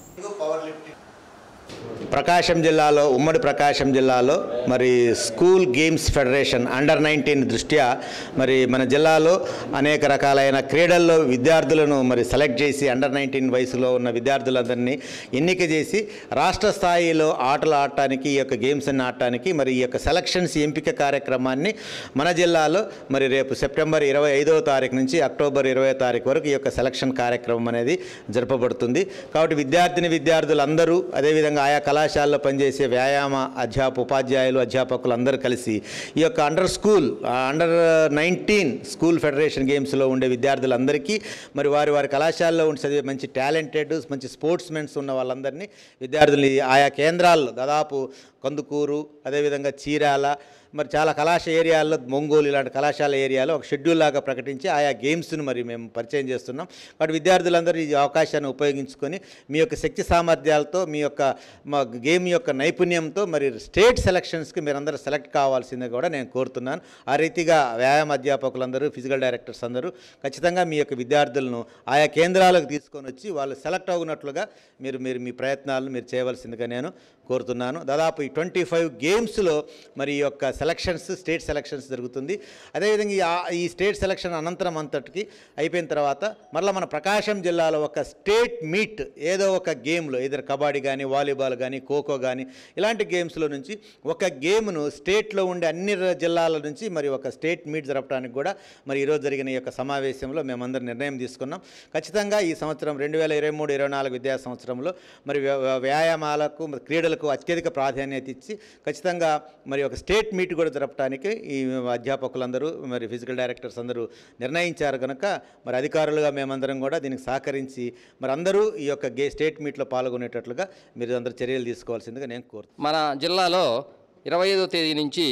ప్రకాశం జిల్లాలో ఉమ్మడి ప్రకాశం జిల్లాలో మరి school games federation under nineteen దృష్ట్యా మరి మన జిల్లాలో అనేక రకాలైన క్రీడల్లో విద్యార్థులను మరి సెలెక్ట్ చేసి అండర్ నైన్టీన్ వయసులో ఉన్న విద్యార్థులందరినీ ఎన్నిక చేసి రాష్ట్ర స్థాయిలో ఆటలు ఆడటానికి ఈ యొక్క గేమ్స్ అన్ని ఆడటానికి మరి ఈ యొక్క సెలక్షన్స్ ఎంపిక కార్యక్రమాన్ని మన జిల్లాలో మరి రేపు సెప్టెంబర్ ఇరవై ఐదవ తారీఖు నుంచి అక్టోబర్ ఇరవై తారీఖు వరకు ఈ యొక్క సెలక్షన్ కార్యక్రమం అనేది జరపబడుతుంది కాబట్టి విద్యార్థిని విద్యార్థులందరూ అదేవిధంగా ఆయా కళాశాలలో పనిచేసే వ్యాయామ అధ్యాప ఉపాధ్యాయులు అధ్యాపకులు అందరూ కలిసి ఈ యొక్క అండర్ స్కూల్ ఆ, అండర్ నైన్టీన్ స్కూల్ ఫెడరేషన్ గేమ్స్లో ఉండే విద్యార్థులందరికీ మరి వారి వారి కళాశాలలో ఉండి చదివే మంచి టాలెంటెడ్ మంచి స్పోర్ట్స్ మెన్స్ ఉన్న వాళ్ళందరినీ విద్యార్థుల్ని ఆయా కేంద్రాల్లో దాదాపు కందుకూరు అదేవిధంగా చీరాల మరి చాలా కళాశాల ఏరియాల్లో ఒంగోలు ఇలాంటి కళాశాల ఏరియాలో ఒక షెడ్యూల్ లాగా ప్రకటించి ఆయా గేమ్స్ను మరి మేము పరిచయం చేస్తున్నాం కాబట్టి విద్యార్థులందరూ ఈ అవకాశాన్ని ఉపయోగించుకొని మీ యొక్క శక్తి సామర్థ్యాలతో మీ యొక్క మా గేమ్ యొక్క నైపుణ్యంతో మరి స్టేట్ సెలక్షన్స్కి మీరందరూ సెలెక్ట్ కావాల్సిందే కూడా నేను కోరుతున్నాను ఆ రీతిగా వ్యాయామ అధ్యాపకులందరూ ఫిజికల్ డైరెక్టర్స్ అందరూ ఖచ్చితంగా మీ యొక్క విద్యార్థులను ఆయా కేంద్రాలకు తీసుకొని వచ్చి వాళ్ళు సెలెక్ట్ అవునట్లుగా మీరు మీరు మీ ప్రయత్నాలను మీరు చేయవలసిందిగా నేను కోరుతున్నాను దాదాపు ఈ ట్వంటీ ఫైవ్ గేమ్స్లో మరి ఈ యొక్క సెలక్షన్స్ స్టేట్ సెలక్షన్స్ జరుగుతుంది అదేవిధంగా ఈ ఆ- ఈ స్టేట్ సెలక్షన్ అనంతరం అంతటికి అయిపోయిన తర్వాత మరలా మన ప్రకాశం జిల్లాలో ఒక స్టేట్ మీట్ ఏదో ఒక గేమ్లో ఇద్దరు కబడ్డీ కానీ వాలీబాల్ కానీ ఖోఖో కానీ ఇలాంటి గేమ్స్లో నుంచి ఒక గేమ్ను స్టేట్లో ఉండే అన్ని ర- జిల్లాల నుంచి మరి ఒక స్టేట్ మీట్ జరపడానికి కూడా మరి ఈరోజు జరిగిన ఈ యొక్క సమావేశంలో మేమందరం నిర్ణయం తీసుకున్నాం ఖచ్చితంగా ఈ సంవత్సరం రెండు వేల ఇరవై మూడు ఇరవై నాలుగు విద్యా సంవత్సరంలో మరి వ్య- వ్య- వ్యాయామాలకు మరి క్రీడలకు అత్యధిక ప్రాధాన్యత ఇచ్చి ఖచ్చితంగా మరి ఒక స్టేట్ మీట్ కూడా జరపడానికి ఈ అధ్యాపకులందరూ మరి ఫిజికల్ డైరెక్టర్స్ అందరూ నిర్ణయించారు కనుక మరి అధికారులుగా మేమందరం కూడా దీనికి సహకరించి మరి అందరూ ఈ యొక్క గే స్టేట్ మీట్లో పాల్గొనేటట్లుగా మీరు అందరూ చర్యలు తీసుకోవాల్సిందిగా నేను కోరుతున్నాను మన జిల్లాలో ఇరవై ఐదో తేదీ నుంచి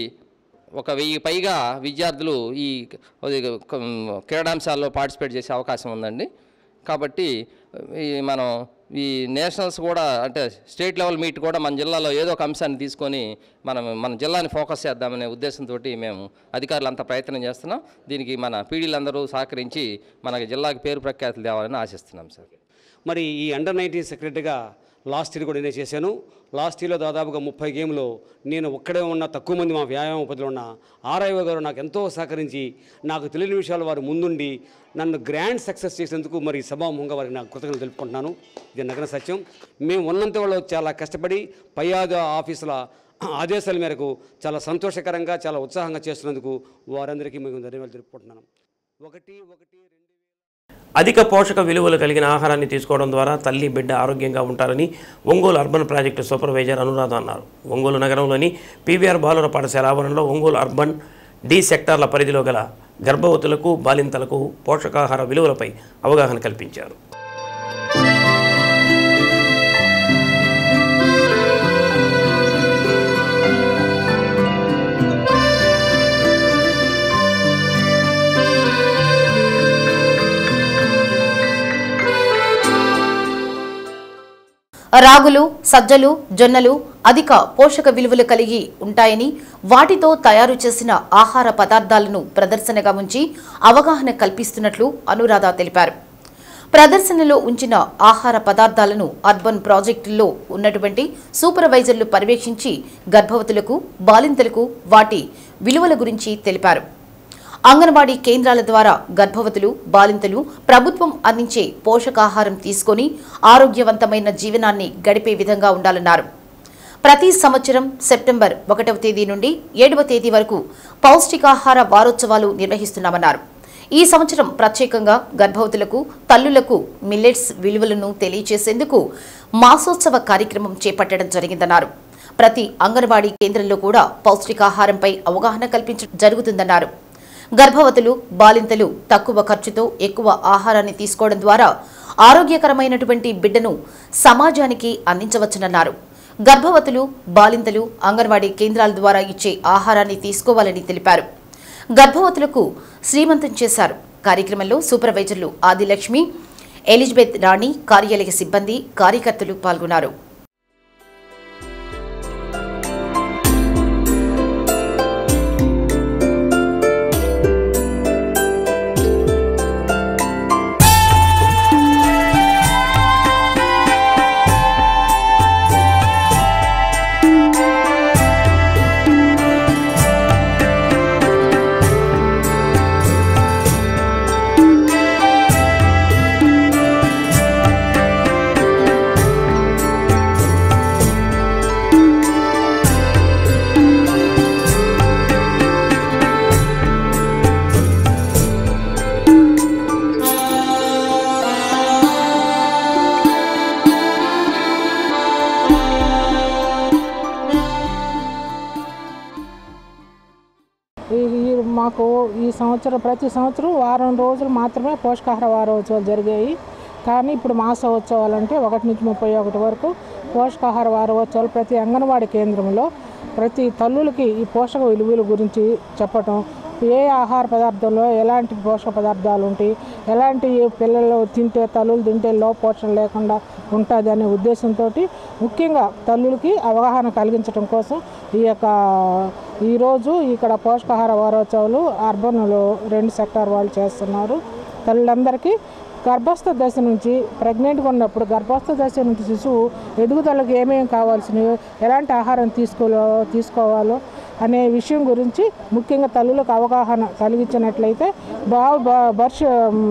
ఒక వెయ్యి పైగా విద్యార్థులు ఈ క్రీడాంశాల్లో పార్టిసిపేట్ చేసే అవకాశం ఉందండి కాబట్టి ఈ మనం ఈ నేషనల్స్ కూడా అంటే స్టేట్ లెవెల్ మీట్ కూడా మన జిల్లాలో ఏదో ఒక అంశాన్ని తీసుకొని మనం మన జిల్లాని ఫోకస్ చేద్దామనే ఉద్దేశంతో మేము అధికారులు అంతా ప్రయత్నం చేస్తున్నాం దీనికి మన పీడీలందరూ సహకరించి మన జిల్లాకి పేరు ప్రఖ్యాతులు తేవాలని ఆశిస్తున్నాం సార్ మరి ఈ అండర్ నైన్టీన్ సెక్రటరీగా లాస్ట్ ఇయర్ కూడా నేను చేశాను లాస్ట్ ఇయర్లో దాదాపుగా ముప్పై గేమ్లో నేను ఒక్కడే ఉన్న తక్కువ మంది మా వ్యాయామ పద్ధతిలో ఉన్న ఆర్ఐఓ గారు నాకు ఎంతో సహకరించి నాకు తెలియని విషయాలు వారు ముందుండి నన్ను గ్రాండ్ సక్సెస్ చేసేందుకు మరి సభాముఖంగా వారికి నాకు కృతజ్ఞతలు తెలుపుకుంటున్నాను ఇది నగర సత్యం మేము ఉన్నంత వాళ్ళు చాలా కష్టపడి పై ఆద- ఆఫీసుల ఆదేశాల మేరకు చాలా సంతోషకరంగా చాలా ఉత్సాహంగా చేస్తున్నందుకు వారందరికీ మేము ధన్యవాదాలు తెలుపుకుంటున్నాను ఒకటి ఒకటి అధిక పోషక విలువలు కలిగిన ఆహారాన్ని తీసుకోవడం ద్వారా తల్లి బిడ్డ ఆరోగ్యంగా ఉంటారని Ongole urban project supervisor Anuradha అన్నారు ఒంగోలు నగరంలోని పీవీఆర్ బాలుర పాఠశాల ఆవరణలో ఒంగోలు అర్బన్ డి సెక్టార్ల పరిధిలో గల గర్భవతులకు బాలింతలకు పోషకాహార విలువలపై అవగాహన కల్పించారు రాగులు సజ్జలు జొన్నలు అధిక పోషక విలువలు కలిగి ఉంటాయని వాటితో తయారు చేసిన ఆహార పదార్థాలను ప్రదర్శనగా ఉంచి అవగాహన కల్పిస్తున్నట్లు అనురాధ తెలిపారు ప్రదర్శనలో ఉంచిన ఆహార పదార్థాలను అర్బన్ ప్రాజెక్టుల్లో ఉన్నటువంటి సూపర్వైజర్లు పర్యవేక్షించి గర్భవతులకు బాలింతలకు వాటి విలువల గురించి తెలిపారు అంగన్వాడీ కేంద్రాల ద్వారా గర్భవతులు బాలింతలు ప్రభుత్వం అందించే పోషకాహారం తీసుకొని ఆరోగ్యవంతమైన జీవనాన్ని గడిపే విధంగా ఉండాలన్నారు ప్రతి సంవత్సరం సెప్టెంబర్ ఒకటవ తేదీ నుండి ఏడవ తేదీ వరకు పౌష్టికాహార వారోత్సవాలు నిర్వహిస్తున్నామన్నారు ఈ సంవత్సరం ప్రత్యేకంగా గర్భవతులకు తల్లులకు మిల్లెట్స్ విలువలను తెలియజేసేందుకు మాసోత్సవ కార్యక్రమం చేపట్టడం జరిగిందన్నారు ప్రతి అంగన్వాడీ కేంద్రంలో కూడా పౌష్టికాహారంపై అవగాహన కల్పించడం జరుగుతుందన్నారు గర్భవతులు బాలింతలు తక్కువ ఖర్చుతో ఎక్కువ ఆహారాన్ని తీసుకోవడం ద్వారా ఆరోగ్యకరమైనటువంటి బిడ్డను సమాజానికి అందించవచ్చునన్నారు గర్భవతులు బాలింతలు అంగన్వాడీ కేంద్రాల ద్వారా ఇచ్చే ఆహారాన్ని తీసుకోవాలని తెలిపారు గర్భవతులకు శ్రీమంతం చేశారు కార్యక్రమంలో సూపర్వైజర్లు ఆదిలక్ష్మి ఎలిజబెత్ రాణి కార్యాలయ సిబ్బంది కార్యకర్తలు పాల్గొన్నారు ఈ ఈ మాకు ఈ సంవత్సరం ప్రతి సంవత్సరం వారం రోజులు మాత్రమే పోషకాహార వారోత్సవాలు జరిగాయి కానీ ఇప్పుడు మాసోత్సవాలు అంటే ఒకటి నుంచి ముప్పై ఒకటి వరకు పోషకాహార వారోత్సవాలు ప్రతి అంగన్వాడీ కేంద్రంలో ప్రతి తల్లులకి ఈ పోషక విలువల గురించి చెప్పటం ఏ ఆహార పదార్థంలో ఎలాంటి పోషక పదార్థాలు ఉంటాయి ఎలాంటి పిల్లలు తింటే తల్లులు తింటే లోపోషణ లేకుండా ఉంటుంది అనే ఉద్దేశంతో ముఖ్యంగా తల్లులకి అవగాహన కలిగించడం కోసం ఈ యొక్క ఈరోజు ఇక్కడ పోషకాహార వారోత్సవాలు అర్బన్లో రెండు సెక్టార్ వాళ్ళు చేస్తున్నారు తల్లులందరికీ గర్భస్థ దశ నుంచి ప్రెగ్నెంట్గా ఉన్నప్పుడు గర్భస్థ దశ నుంచి శిశువు ఎదుగుదలకు ఏమేమి కావాల్సినవి ఎలాంటి ఆహారం తీసుకో తీసుకోవాలో అనే విషయం గురించి ముఖ్యంగా తల్లులకు అవగాహన కలిగించినట్లయితే బావు బా- బర్ష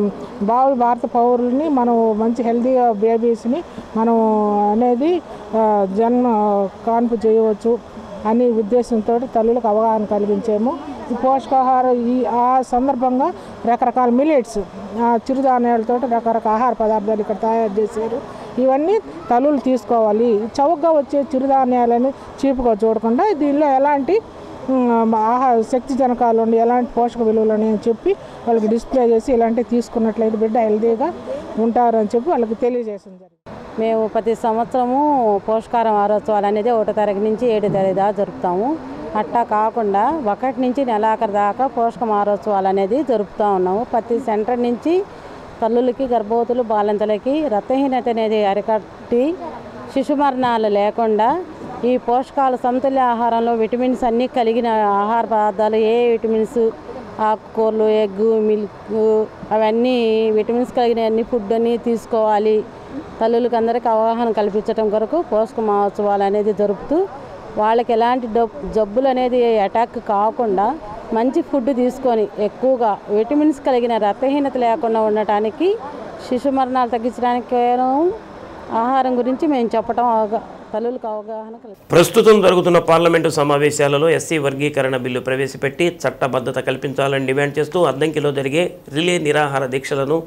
బావి భారత పౌరుల్ని మనం మంచి హెల్తీగా బేబీస్ని మనం అనేది ఆ, జన్మ కాన్పు చేయవచ్చు అనే ఉద్దేశంతో తల్లులకు అవగాహన కలిగించాము ఈ పోషకాహార ఈ ఆ సందర్భంగా రకరకాల మిలెట్స్ చిరుధాన్యాలతో రకరకాల ఆహార పదార్థాలు ఇక్కడ తయారు చేశారు ఇవన్నీ తల్లులు తీసుకోవాలి చౌకగా వచ్చే చిరుధాన్యాలని చీపుగా చూడకుండా దీనిలో ఎలాంటి ఉమ్, ఆహార శక్తి జనకాలు ఉండి ఎలాంటి పోషక విలువలు అని చెప్పి వాళ్ళకి డిస్ప్లే చేసి ఇలాంటివి తీసుకున్నట్లయితే బిడ్డ హెల్తీగా ఉంటారని చెప్పి వాళ్ళకి తెలియజేసింది మేము ప్రతి సంవత్సరము పోషకాహార వారోత్సవాలు అనేది ఒకటో తారీఖు నుంచి ఏడో తారీఖు దాకా జరుపుతాము అట్టా కాకుండా ఒకటి నుంచి నెలాఖరు దాకా పోషక వారోత్సవాలు అనేది జరుపుతూ ఉన్నాము ప్రతి సెంటర్ నుంచి తల్లులకి గర్భవతులు బాలింతలకి రక్తహీనత అనేది అరికట్టి శిశు మరణాలు లేకుండా ఈ పోషకాలు సమతుల్య ఆహారంలో విటమిన్స్ అన్నీ కలిగిన ఆహార పదార్థాలు ఏ విటమిన్స్ ఆకుకూరలు ఎగ్ మిల్క్ అవన్నీ విటమిన్స్ కలిగిన అన్ని ఫుడ్ అన్నీ తీసుకోవాలి తల్లులకు అందరికీ అవగాహన కల్పించడం కొరకు పోషక మహోత్సవాలు అనేది జరుపుతూ వాళ్ళకి ఎలాంటి డబ్ జబ్బులు అనేది అటాక్ కాకుండా మంచి ఫుడ్ తీసుకొని ఎక్కువగా విటమిన్స్ కలిగిన రక్తహీనత లేకుండా ఉండటానికి శిశు మరణాలు తగ్గించడానికి కేవలం ఆహారం గురించి మేము చెప్పడం అవగా తల్లులకు అవగాహన కల్పి ప్రస్తుతం జరుగుతున్న పార్లమెంటు సమావేశాలలో ఎస్సీ వర్గీకరణ బిల్లు ప్రవేశపెట్టి చట్టబద్ధత కల్పించాలని డిమాండ్ చేస్తూ అద్దంకిలో జరిగే రిలే నిరాహార దీక్షలను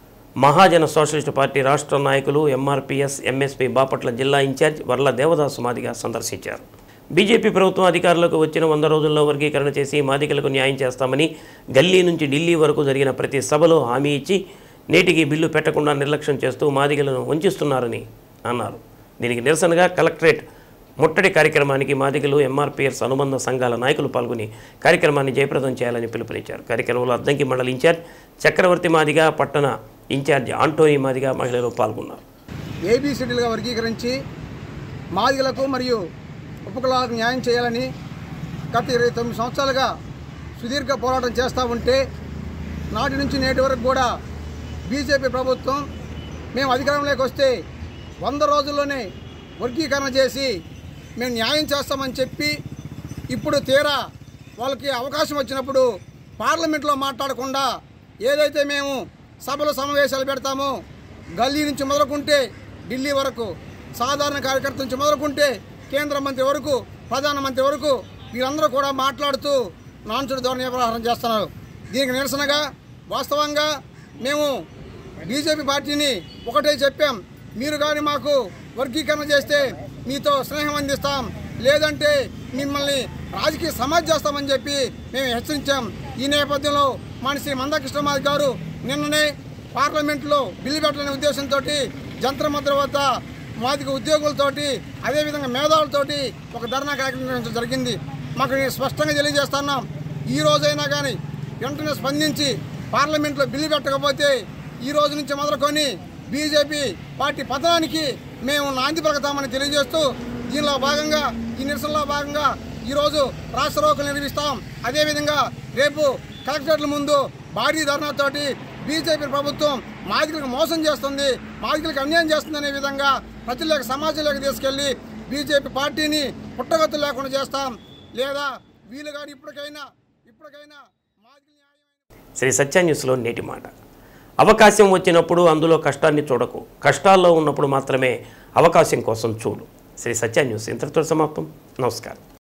మహాజన సోషలిస్టు పార్టీ రాష్ట్ర నాయకులు ఎంఆర్పీఎస్ ఎంఎస్పీ బాపట్ల జిల్లా ఇన్ఛార్జ్ వర్ల దేవదాసు మాదిగా సందర్శించారు బీజేపీ ప్రభుత్వం అధికారంలోకి వచ్చిన వంద రోజుల్లో వర్గీకరణ చేసి మాదికలకు న్యాయం చేస్తామని గల్లీ నుంచి ఢిల్లీ వరకు జరిగిన ప్రతి సభలో హామీ ఇచ్చి నేటికి బిల్లు పెట్టకుండా నిర్లక్ష్యం చేస్తూ మాదిగలను వంచిస్తున్నారని అన్నారు దీనికి నిరసనగా కలెక్టరేట్ ముట్టడి కార్యక్రమానికి మాదిగలు ఎంఆర్పీఎస్ అనుబంధ సంఘాల నాయకులు పాల్గొని కార్యక్రమాన్ని జయప్రదం చేయాలని పిలుపునిచ్చారు కార్యక్రమంలో అద్దంకి మండలి ఇన్ఛార్జ్ చక్రవర్తి మాదిగా పట్టణ ఇన్ఛార్జ్ ఆంటోనీ మాదిగా మహిళలు పాల్గొన్నారు ఏబిసిడీలుగా వర్గీకరించి మాదిగలకు మరియు ఉపకులాలకు న్యాయం చేయాలని గత ఇరవై తొమ్మిది సంవత్సరాలుగా సుదీర్ఘ పోరాటం చేస్తూ ఉంటే నాటి నుంచి నేటి వరకు కూడా బీజేపీ ప్రభుత్వం మేము అధికారంలోకి వస్తే వంద రోజుల్లోనే వర్గీకరణ చేసి మేము న్యాయం చేస్తామని చెప్పి ఇప్పుడు తీరా వాళ్ళకి అవకాశం వచ్చినప్పుడు పార్లమెంట్లో మాట్లాడకుండా ఏదైతే మేము సభలు సమావేశాలు పెడతామో గల్లీ నుంచి మొదలుకుంటే ఢిల్లీ వరకు సాధారణ కార్యకర్త నుంచి మొదలుకుంటే కేంద్ర మంత్రి వరకు ప్రధానమంత్రి వరకు వీళ్ళందరూ కూడా మాట్లాడుతూ నాన్చుడు ధోరణి వ్యవహారం చేస్తున్నారు దీనికి నిరసనగా వాస్తవంగా మేము బీజేపీ పార్టీని ఒకటే చెప్పాం మీరు కానీ మాకు వర్గీకరణ చేస్తే మీతో స్నేహం అందిస్తాం లేదంటే మిమ్మల్ని రాజకీయ సమాజ్ చేస్తామని చెప్పి మేము హెచ్చరించాం ఈ నేపథ్యంలో మన శ్రీ మందకృష్ణమాది గారు నిన్ననే పార్లమెంట్లో బిల్లు పెట్టాలనే ఉద్దేశంతో జంత్ర మంత్ర వద్ద మాదిక ఉద్యోగులతోటి అదేవిధంగా మేధావులతోటి ఒక ధర్నా కార్యక్రమం నిర్వహించడం జరిగింది మాకు నేను స్పష్టంగా తెలియజేస్తున్నాం ఈ రోజైనా కానీ వెంటనే స్పందించి పార్లమెంట్లో బిల్లు పెట్టకపోతే ఈ రోజు నుంచి మొదలుకొని బీజేపీ పార్టీ పతనానికి మేము నాంది పలుకుతామని తెలియజేస్తూ దీనిలో భాగంగా ఈ నిరసనలో భాగంగా ఈరోజు రాష్ట్ర రోకులు నిర్వహిస్తాం అదేవిధంగా రేపు కలెక్టరేట్ల ముందు భారీ ధర్నాతోటి బీజేపీ ప్రభుత్వం మాదికలకు మోసం చేస్తుంది మాదికలకు అన్యాయం చేస్తుంది అనే విధంగా ప్రజలకు సమాజంలోకి తీసుకెళ్లి బీజేపీ పార్టీని పుట్టగతులు లేకుండా చేస్తాం లేదా వీళ్ళు కానీ ఇప్పటికైనా ఇప్పటికైనా శ్రీ సత్య న్యూస్లో నేటి మాట అవకాశం వచ్చినప్పుడు అందులో కష్టాన్ని చూడకు కష్టాల్లో ఉన్నప్పుడు మాత్రమే అవకాశం కోసం చూడు శ్రీ సత్య న్యూస్ ఇంతటితో సమాప్తం నమస్కారం